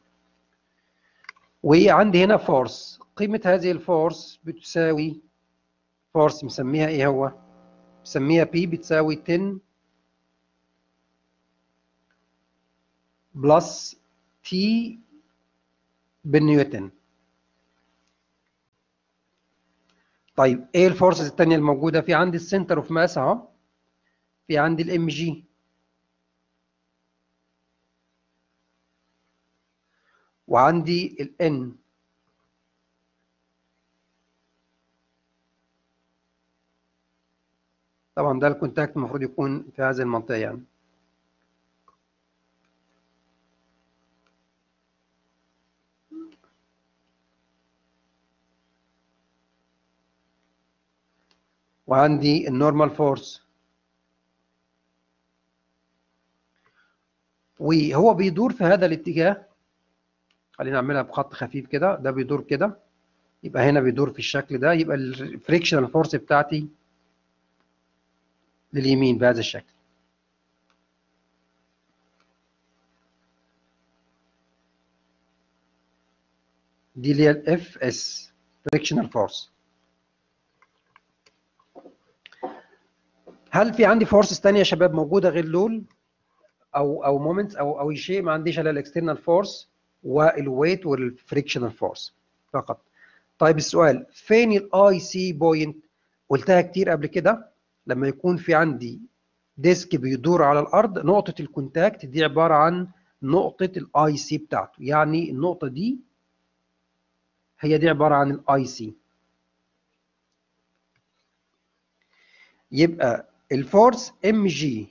وعندي هنا فورس قيمة هذه الفورس بتساوي فورس مسميها ايه هو بسميها P بتساوي 10 بلس T بالنيوتن طيب ايه الفورسز الثانيه الموجوده في عندي السنتر اوف ماس اهو في عندي الام جي وعندي الان طبعا ده الكونتاكت المفروض يكون في هذه المنطقه يعني وعندي النورمال فورس وهو بيدور في هذا الاتجاه خلينا نعملها بخط خفيف كده ده بيدور كده يبقى هنا بيدور في الشكل ده يبقى الفريكشنال فورس بتاعتي لليمين بهذا الشكل دي اللي هي الاف اس فريكشنال فورس هل في عندي فورسز ثانيه يا شباب موجوده غير دول او او مومنتس او او شيء ما عنديش الا الاكسترنال فورس والويت والفريكشنال فورس فقط طيب السؤال فين الاي سي بوينت قلتها كتير قبل كده لما يكون في عندي ديسك بيدور على الارض نقطه الكونتاكت دي عباره عن نقطه الاي سي بتاعته يعني النقطه دي هي دي عباره عن الاي سي يبقى الفورس ام جي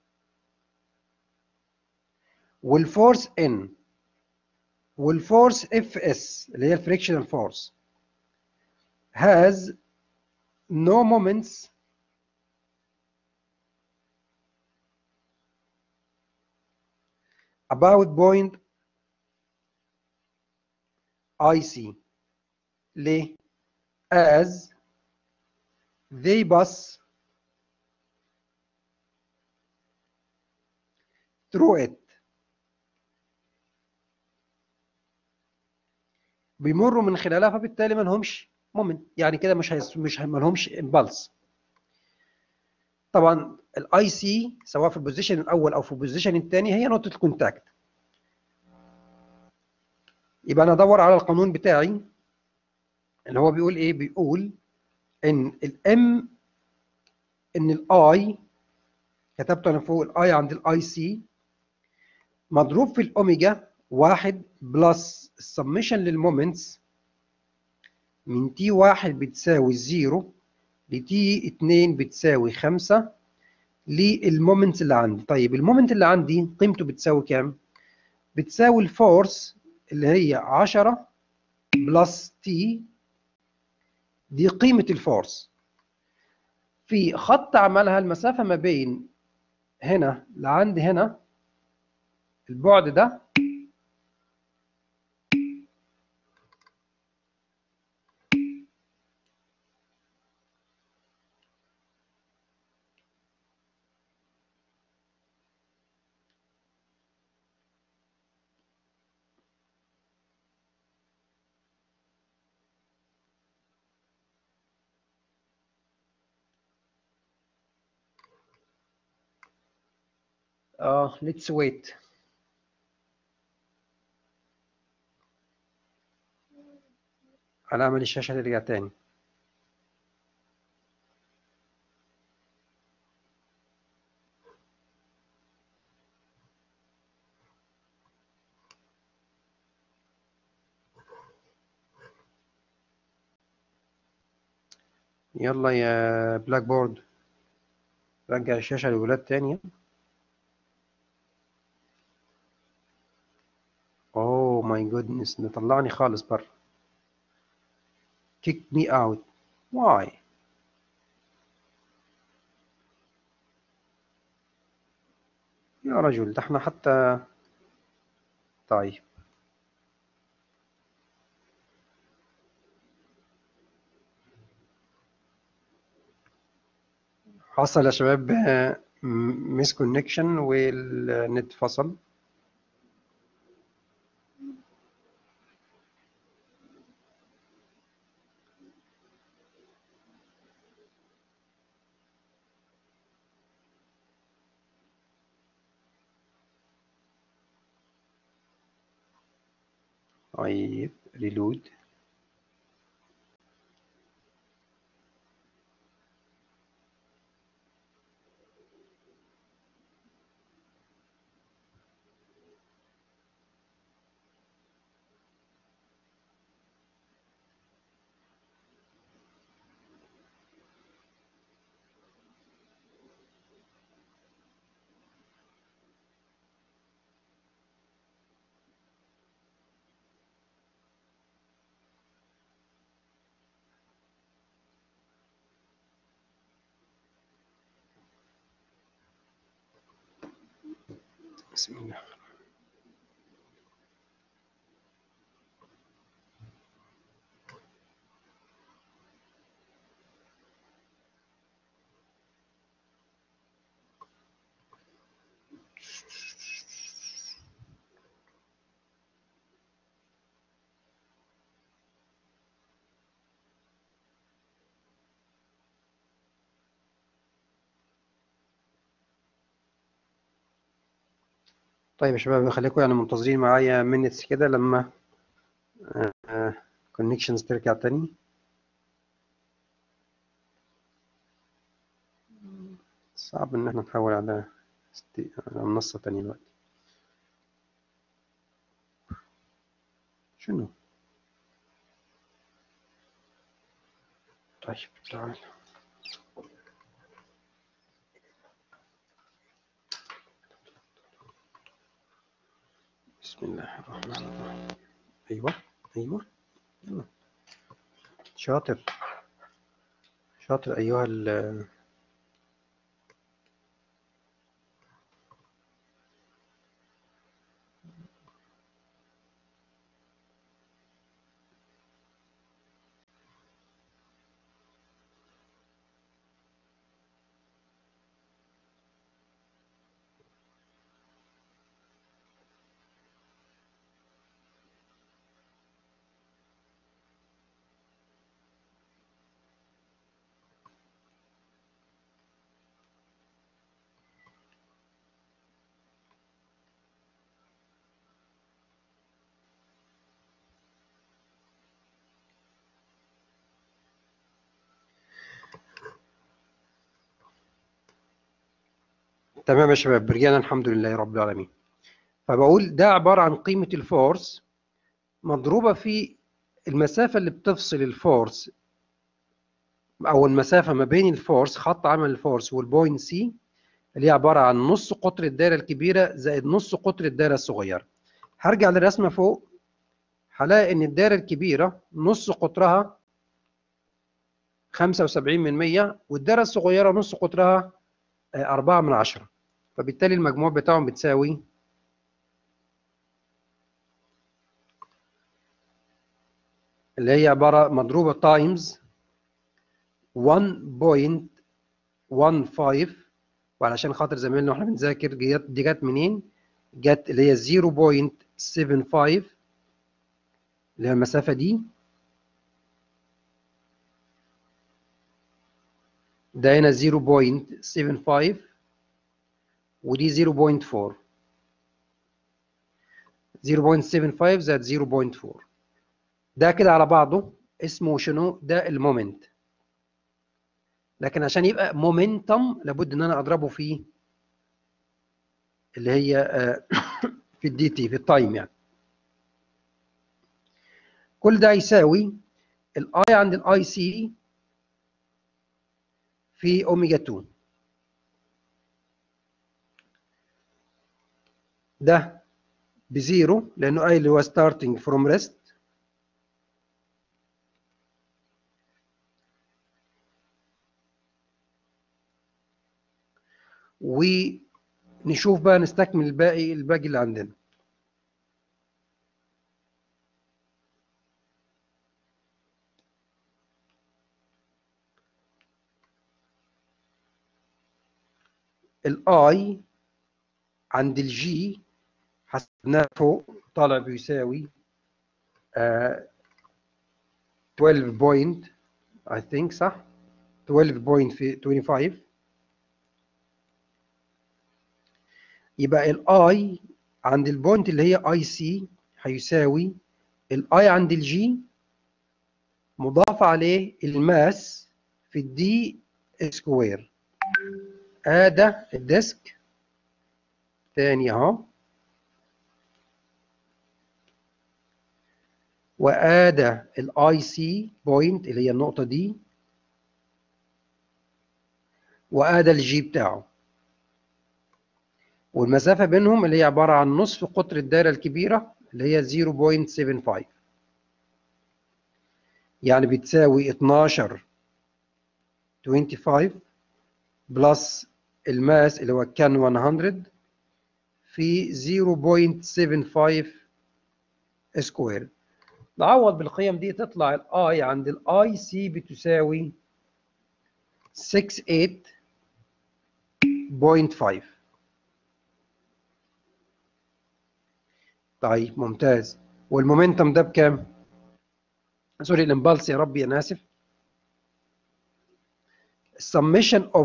والفورس ان والفورس اف اس اللي هي الفريكشنال فورس has no moments about point IC ليه؟ as they pass through it بيمروا من خلالها فبالتالي ما لهمش مومنت يعني كده مش هيس مش ما لهمش امبلس طبعا الاي سي سواء في البوزيشن الاول او في البوزيشن الثاني هي نقطه الكونتاكت يبقى انا ادور على القانون بتاعي اللي هو بيقول ايه بيقول ان الام ان الاي كتبته انا فوق الاي عند الاي سي مضروب في الاوميجا واحد بلس السمشن للمومنتس من تي واحد بتساوي زيرو لتي اتنين بتساوي خمسة للمومنت اللي عندي طيب المومنت اللي عندي قيمته بتساوي كام؟ بتساوي الفورس اللي هي عشرة بلس تي دي قيمة الفورس في خط عملها المسافة ما بين هنا لعند هنا البعد ده اه let's wait هنعمل الشاشة ترجع تاني يلا يا بلاك بورد رجع الشاشة للولاد تاني اوه ماي جودنس مطلعني خالص بره kick me out why يا رجل ده احنا حتى طيب حصل يا شباب ميس كونكشن والنت فصل طيب ريلود بسم الله طيب يا شباب خليكم يعني منتظرين معايا minutes كده لما كونكشنز ترجع تاني صعب ان احنا نحول على استي... على منصة تانية دلوقتي شنو طيب تعال بسم الله الرحمن الرحيم ايوه ايوه يلا شاطر شاطر ايها ال تمام يا شباب رجعنا الحمد لله رب العالمين فبقول ده عبارة عن قيمة الفورس مضروبة في المسافة اللي بتفصل الفورس أو المسافة ما بين الفورس خط عمل الفورس والبوينت سي اللي هي عبارة عن نص قطر الدايرة الكبيرة زائد نص قطر الدايرة الصغيرة هرجع للرسمة فوق هلاقي إن الدايرة الكبيرة نص قطرها 75 من 100 والدايرة الصغيرة نص قطرها 4 من 10 فبالتالي المجموع بتاعهم بتساوي اللي هي عبارة مضروبة تايمز 1.15 وعلشان خاطر زمايلنا واحنا بنذاكر جت دي جت منين؟ جت اللي هي 0.75 اللي هي المسافة دي ده هنا 0.75 ودي 0.4 0.75 زائد 0.4 ده كده على بعضه اسمه شنو ده المومنت لكن عشان يبقى مومنتم لابد ان انا اضربه في اللي هي في الدي تي في التايم يعني كل ده يساوي الاي عند الاي سي في اوميجا 2 ده بزيرو لانه اي اللي هو starting from rest ونشوف بقى نستكمل الباقي الباقي اللي عندنا الاي عند الجي حسبناه فوق طالع بيساوي uh, 12 بوينت I think صح 12.25 يبقى الاي عند البوينت اللي هي اي سي هيساوي الاي عند الجي مضاف عليه الماس في الدي سكوير ادى الديسك تاني اهو وادى الاي سي بوينت اللي هي النقطه دي وادى الجي بتاعه والمسافه بينهم اللي هي عباره عن نصف قطر الدايره الكبيره اللي هي 0.75 يعني بتساوي 12 25 بلس الماس اللي هو كان 100 في 0.75 سكوير نعوض بالقيم دي تطلع الاي عند الاي سي بتساوي 68.5 طيب ممتاز والمومنتم ده بكام؟ سوري الامبالس يا ربي انا اسف summation of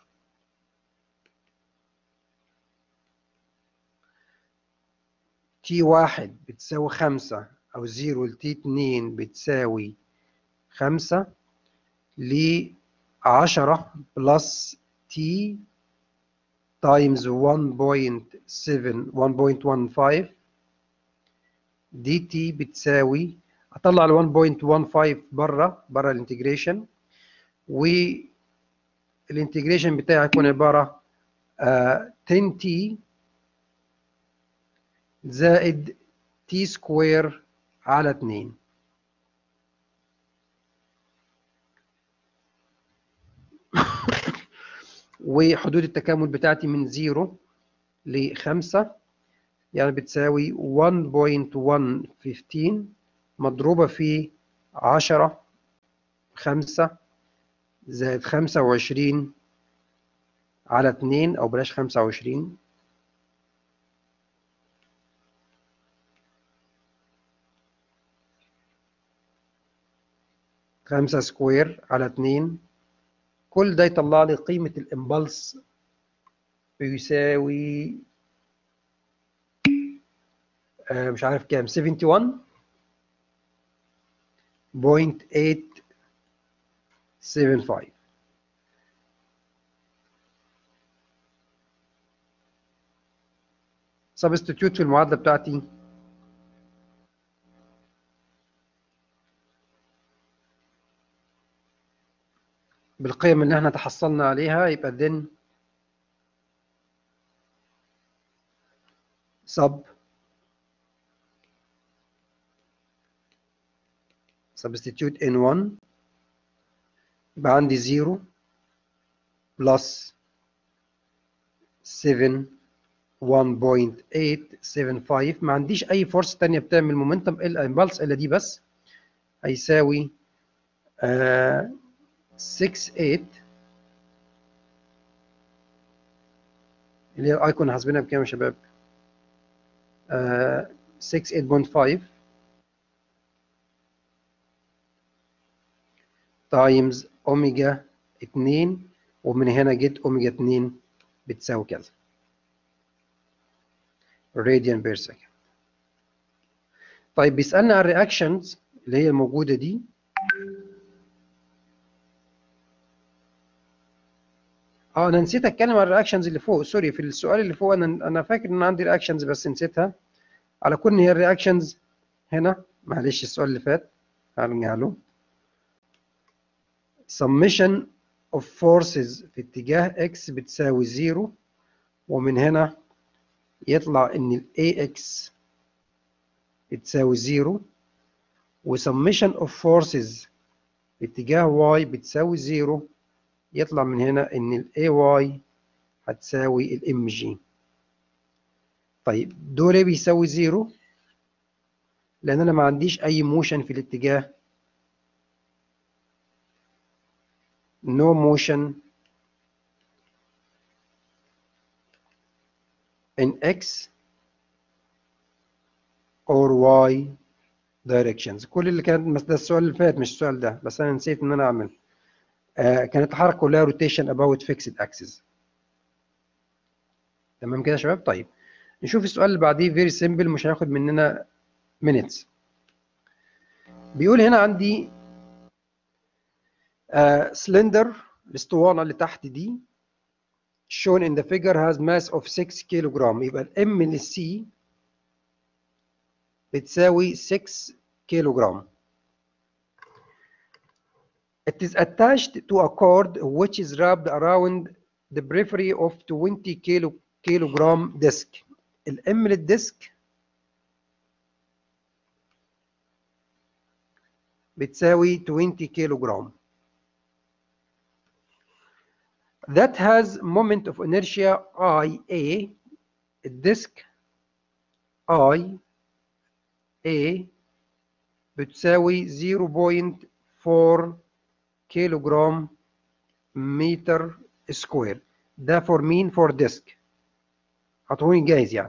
تي واحد بتساوي خمسة أو زيرو لتي اتنين بتساوي خمسة لعشرة بلس تي تايمز 1.7 1.15 دي تي بتساوي اطلع ال 1.15 بره بره الانتجريشن والانتجريشن بتاعي هيكون عباره آه 10 تي زائد تي سكوير على 2 وحدود التكامل بتاعتي من 0 ل 5 يعني بتساوي 1.115 مضروبة في 10 5 زائد 25 على 2 أو بلاش 25 خمسة سكوير على اتنين كل ده يطلع لي قيمة الإمبلس بيساوي آه مش عارف كام 71 بوينت 875 سبستيتيوت في المعادلة بتاعتي بالقيم اللي احنا تحصلنا عليها يبقى then sub substitute in 1 يبقى عندي 0 plus 7 1.875 ما عنديش اي فرصة تانية بتعمل مومنتم الا امبالس الا دي بس هيساوي آه 6 8 اللي هي الايكون حاسبينها بكام يا شباب؟ آه 6 8.5 تايمز اوميجا 2 ومن هنا جيت اوميجا 2 بتساوي كذا راديان بير سكند طيب بيسألنا عن الرياكشنز اللي هي الموجودة دي اه انا نسيت اتكلم عن الرياكشنز اللي فوق سوري في السؤال اللي فوق انا انا فاكر ان عندي رياكشنز بس نسيتها على كل هي الرياكشنز هنا معلش السؤال اللي فات هرجع له summation of forces في اتجاه x بتساوي 0 ومن هنا يطلع ان ال ax بتساوي 0 و summation of forces في اتجاه y بتساوي 0 يطلع من هنا ان ال AY هتساوي ال MG طيب دول بيساوي زيرو لان انا ما عنديش اي موشن في الاتجاه no motion in x or y directions كل اللي كان ده السؤال اللي فات مش السؤال ده بس انا نسيت ان انا اعمل آه كانت الحركه كلها rotation about fixed axis تمام كده يا شباب طيب نشوف السؤال اللي بعديه very simple مش هياخد مننا minutes بيقول هنا عندي سلندر الاسطوانه اللي تحت دي shown in the figure has mass of 6 كيلوغرام يبقى الام للسي بتساوي 6 كيلوغرام It is attached to a cord which is wrapped around the periphery of 20 kilo kilogram disc. الام للديسك بتساوي 20 كيلوغرام. That has moment of inertia IA الديسك I A بتساوي 0.4 كيلوغرام متر سكوير ده فور مين فور ديسك هتقولي جاهز يعني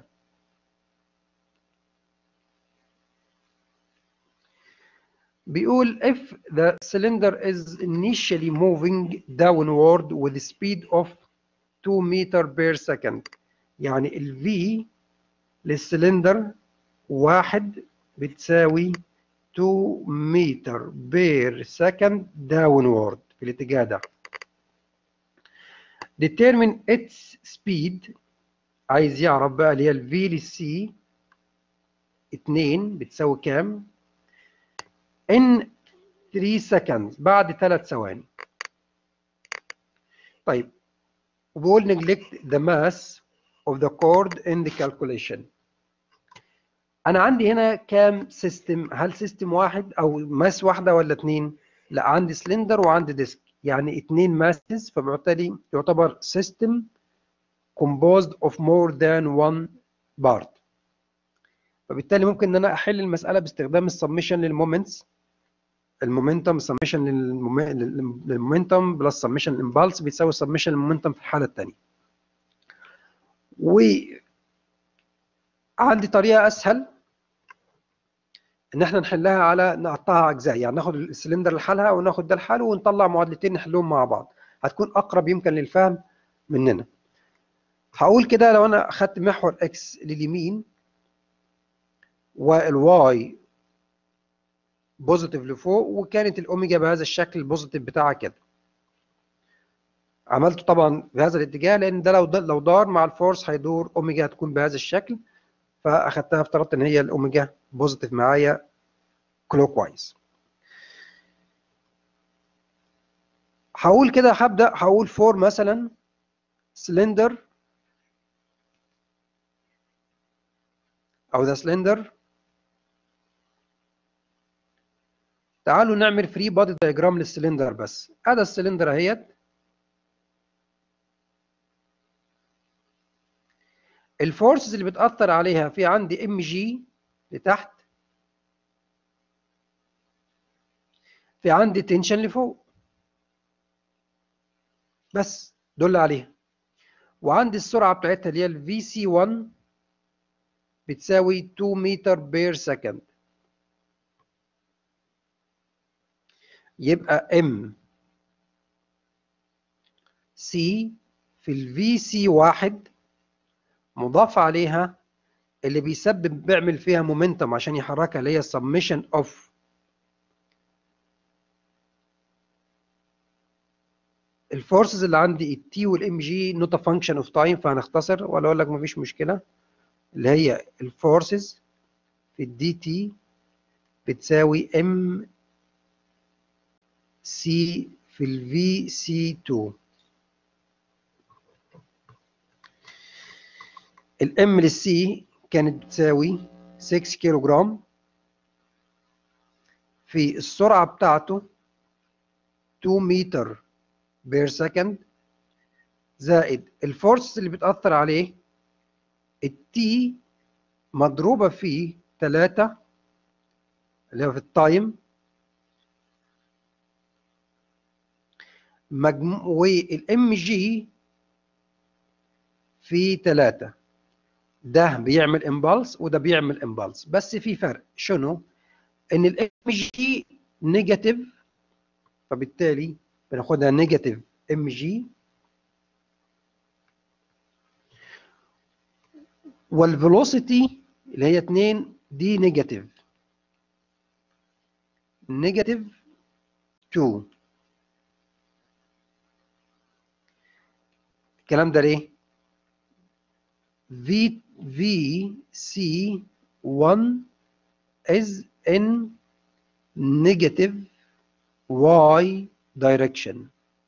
بيقول if the cylinder is initially moving downward with a speed of 2 meter per second يعني ال V للسلندر واحد بتساوي 2 متر بير سكند downward في الاتجاه ده determine its speed عايز يعرف بقى اللي هي ال V للسي 2 بتساوي كام in 3 seconds بعد 3 ثواني طيب وبقول neglect the mass of the cord in the calculation انا عندي هنا كام سيستم هل سيستم واحد او ماس واحده ولا اتنين لا عندي سلندر وعندي ديسك يعني اتنين ماسز فبالتالي يعتبر سيستم composed of more than one part فبالتالي ممكن ان انا احل المساله باستخدام السمشن للمومنتس المومنتم سمشن للمومنتم بلس سمشن الامبالس بيساوي سمشن المومنتم في الحاله الثانيه و عندي طريقه اسهل ان احنا نحلها على نقطعها اجزاء يعني ناخد السلندر لحالها وناخد ده لحاله ونطلع معادلتين نحلهم مع بعض هتكون اقرب يمكن للفهم مننا هقول كده لو انا اخدت محور اكس لليمين والواي بوزيتيف لفوق وكانت الاوميجا بهذا الشكل البوزيتيف بتاعها كده عملته طبعا بهذا الاتجاه لان ده لو لو دار مع الفورس هيدور اوميجا هتكون بهذا الشكل فاخدتها افترضت ان هي الاوميجا بوزيتيف معايا كلوك وايز هقول كده هبدا هقول فور مثلا سلندر او ده سلندر تعالوا نعمل فري بادي دايجرام للسلندر بس هذا السلندر اهيت الفورسز اللي بتأثر عليها في عندي ام جي لتحت في عندي تنشن لفوق بس دول عليها وعندي السرعة بتاعتها اللي هي الفي سي 1 بتساوي 2 متر بير سكند يبقى ام سي في الفي سي واحد مضاف عليها اللي بيسبب بيعمل فيها مومنتم عشان يحركها اللي هي summation of الفورسز اللي عندي التي والام جي نوت فانكشن اوف تايم فهنختصر ولا اقول لك مفيش مشكله اللي هي الفورسز في الدي تي بتساوي ام سي في الفي سي 2 الام للسي كانت بتساوي 6 كيلو جرام في السرعة بتاعته 2 متر بير سكند زائد الفورس اللي بتأثر عليه التي مضروبة في 3 اللي هو في التايم مجموع والام جي في 3 ده بيعمل امبالس وده بيعمل امبالس بس في فرق شنو ان الام جي نيجاتيف فبالتالي بناخدها نيجاتيف ام جي والفيلوسيتي اللي هي 2 دي نيجاتيف negative 2 الكلام ده ليه؟ V VC 1 is in negative Y direction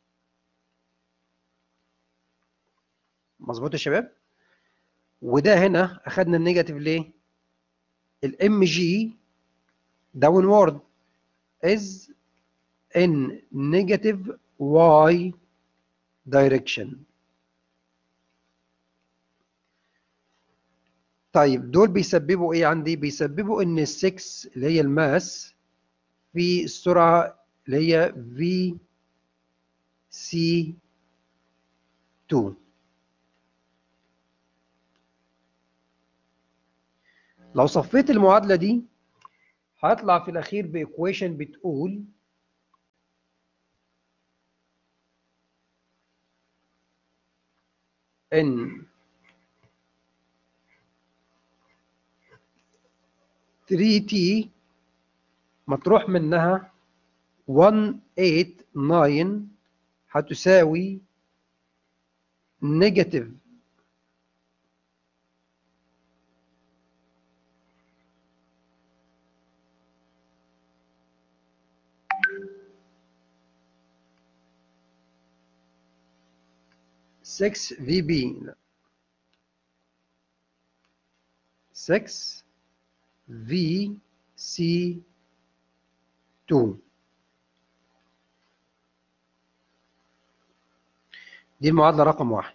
مظبوط يا شباب وده هنا اخدنا النيجاتيف ليه الام جي downward is in negative y direction طيب دول بيسببوا ايه عندي بيسببوا ان ال6 اللي هي الماس في السرعه اللي هي في سي 2 لو صفيت المعادله دي هيطلع في الاخير بايكويشن بتقول ان 3t مطروح منها 189 هتساوي نيجاتيف six VB six VC two دي المعادلة رقم واحد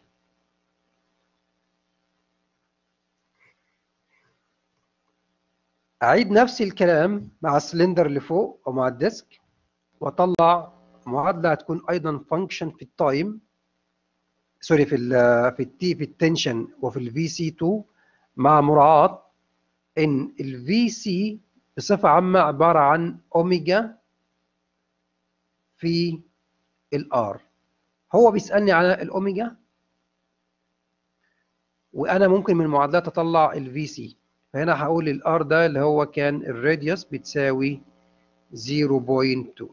أعيد نفس الكلام مع السلندر اللي فوق أو مع الديسك وأطلع معادلة هتكون أيضا فانكشن في التايم سوري في ال في التي في التنشن وفي الفي سي 2 مع مراعاة إن الفي سي بصفة عامة عبارة عن أوميجا في الآر هو بيسألني على الأوميجا وأنا ممكن من المعادلات أطلع الفي سي فهنا هقول الآر ده اللي هو كان الراديوس بتساوي 0.2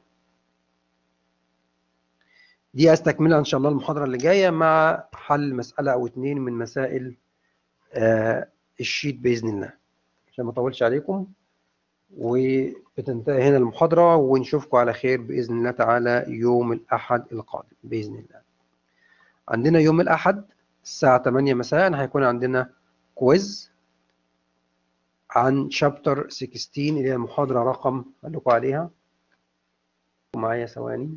دي استكملها ان شاء الله المحاضره اللي جايه مع حل مساله او اتنين من مسائل آه الشيت باذن الله عشان ما اطولش عليكم وبتنتهي هنا المحاضره ونشوفكم على خير باذن الله تعالى يوم الاحد القادم باذن الله عندنا يوم الاحد الساعه 8 مساء هيكون عندنا كويز عن شابتر 16 اللي هي المحاضره رقم قال لكم عليها معايا ثواني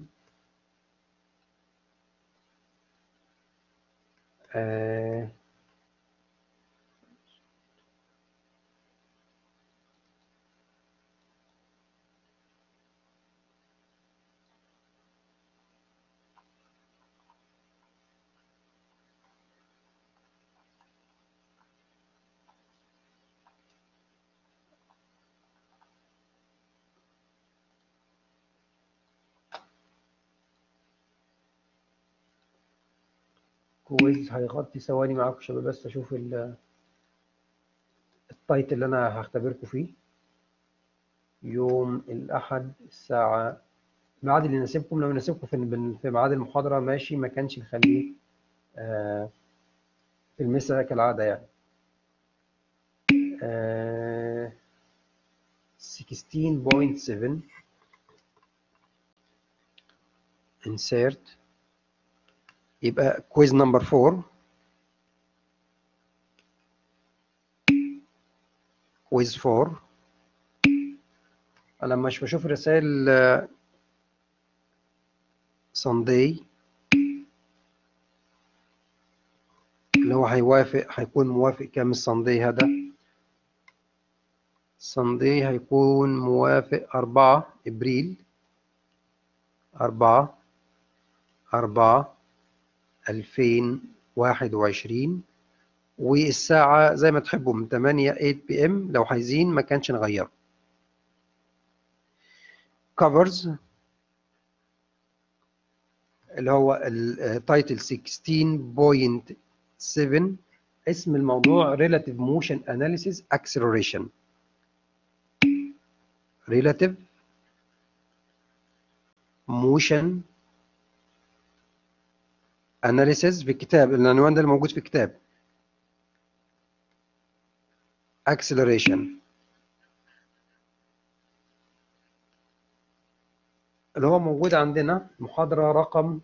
آه كويز هيغطي ثواني معاكم شباب بس اشوف التايتل اللي انا هختبركم فيه يوم الاحد الساعة الميعاد اللي يناسبكم لو يناسبكم في في ميعاد المحاضرة ماشي ما كانش نخليه آه في المساء كالعادة يعني آه 16.7 insert يبقى كويز نمبر 4 كويز 4 انا مش بشوف رسائل سانداي اللي هو هيوافق هيكون موافق كام السانداي هذا سانداي هيكون موافق أربعة إبريل أربعة أربعة 2021 والساعة زي ما تحبوا من 8 8 بي ام لو عايزين ما كانش نغيره covers اللي هو التايتل 16.7 اسم الموضوع relative motion analysis acceleration relative موشن اناليسيز في الكتاب العنوان ده الموجود في الكتاب acceleration اللي هو موجود عندنا محاضرة رقم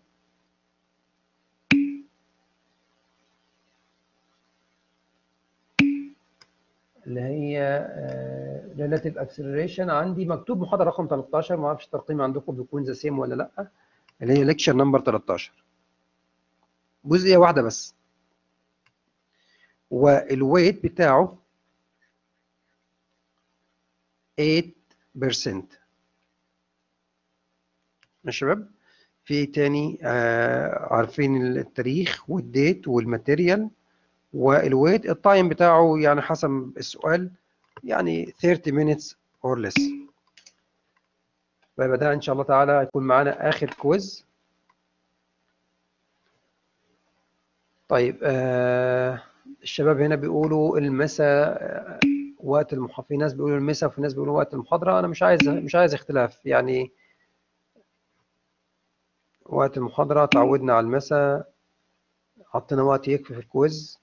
اللي هي relative acceleration عندي مكتوب محاضرة رقم 13 ما اعرفش الترقيم عندكم بيكون ذا سيم ولا لا اللي هي ليكشر نمبر 13 جزئية واحدة بس والويت بتاعه 8% يا شباب في تاني آه عارفين التاريخ والديت والماتيريال والويت التايم بتاعه يعني حسب السؤال يعني 30 minutes or less فيبقى ده ان شاء الله تعالى هيكون معانا اخر كويز طيب آه الشباب هنا بيقولوا المساء آه وقت المحاضرة في ناس بيقولوا المساء وفي ناس بيقولوا وقت المحاضرة أنا مش عايز مش عايز اختلاف يعني وقت المحاضرة تعودنا على المساء حطينا وقت يكفي في الكويز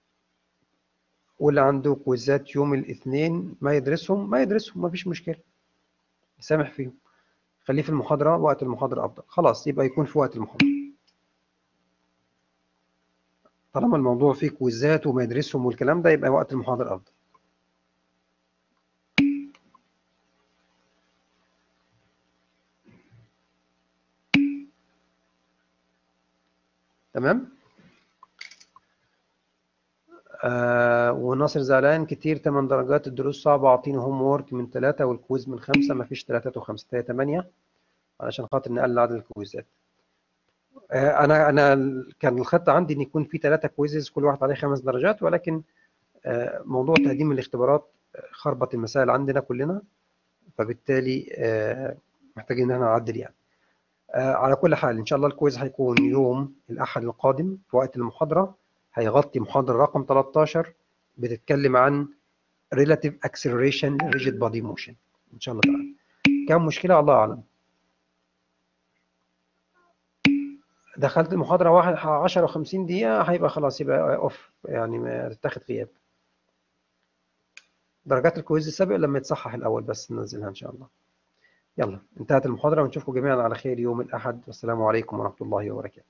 واللي عنده كويزات يوم الاثنين ما يدرسهم ما يدرسهم ما فيش مشكلة يسامح فيهم خليه في المحاضرة وقت المحاضرة أفضل خلاص يبقى يكون في وقت المحاضرة طالما الموضوع فيه كويزات وما يدرسهم والكلام ده يبقى وقت المحاضرة أفضل تمام آه وناصر زعلان كتير 8 درجات الدروس صعبة أعطيني هوم وورك من 3 والكويز من 5 مفيش 3 و5 هي 8 علشان خاطر نقلل عدد الكويزات آه أنا أنا كان الخطة عندي إن يكون في 3 كويزز كل واحد عليه 5 درجات ولكن آه موضوع تقديم الاختبارات خربط المسائل عندنا كلنا فبالتالي آه محتاجين إن احنا نعدل يعني آه على كل حال إن شاء الله الكويز هيكون يوم الأحد القادم في وقت المحاضرة هيغطي محاضرة رقم 13 بتتكلم عن relative acceleration rigid body motion إن شاء الله تعالى كم مشكلة الله أعلم دخلت المحاضرة واحد 10 و 50 دقيقة هيبقى خلاص يبقى اوف يعني ما تتاخد غياب درجات الكويز السابق لما يتصحح الأول بس ننزلها إن شاء الله يلا انتهت المحاضرة ونشوفكم جميعا على خير يوم الأحد والسلام عليكم ورحمة الله وبركاته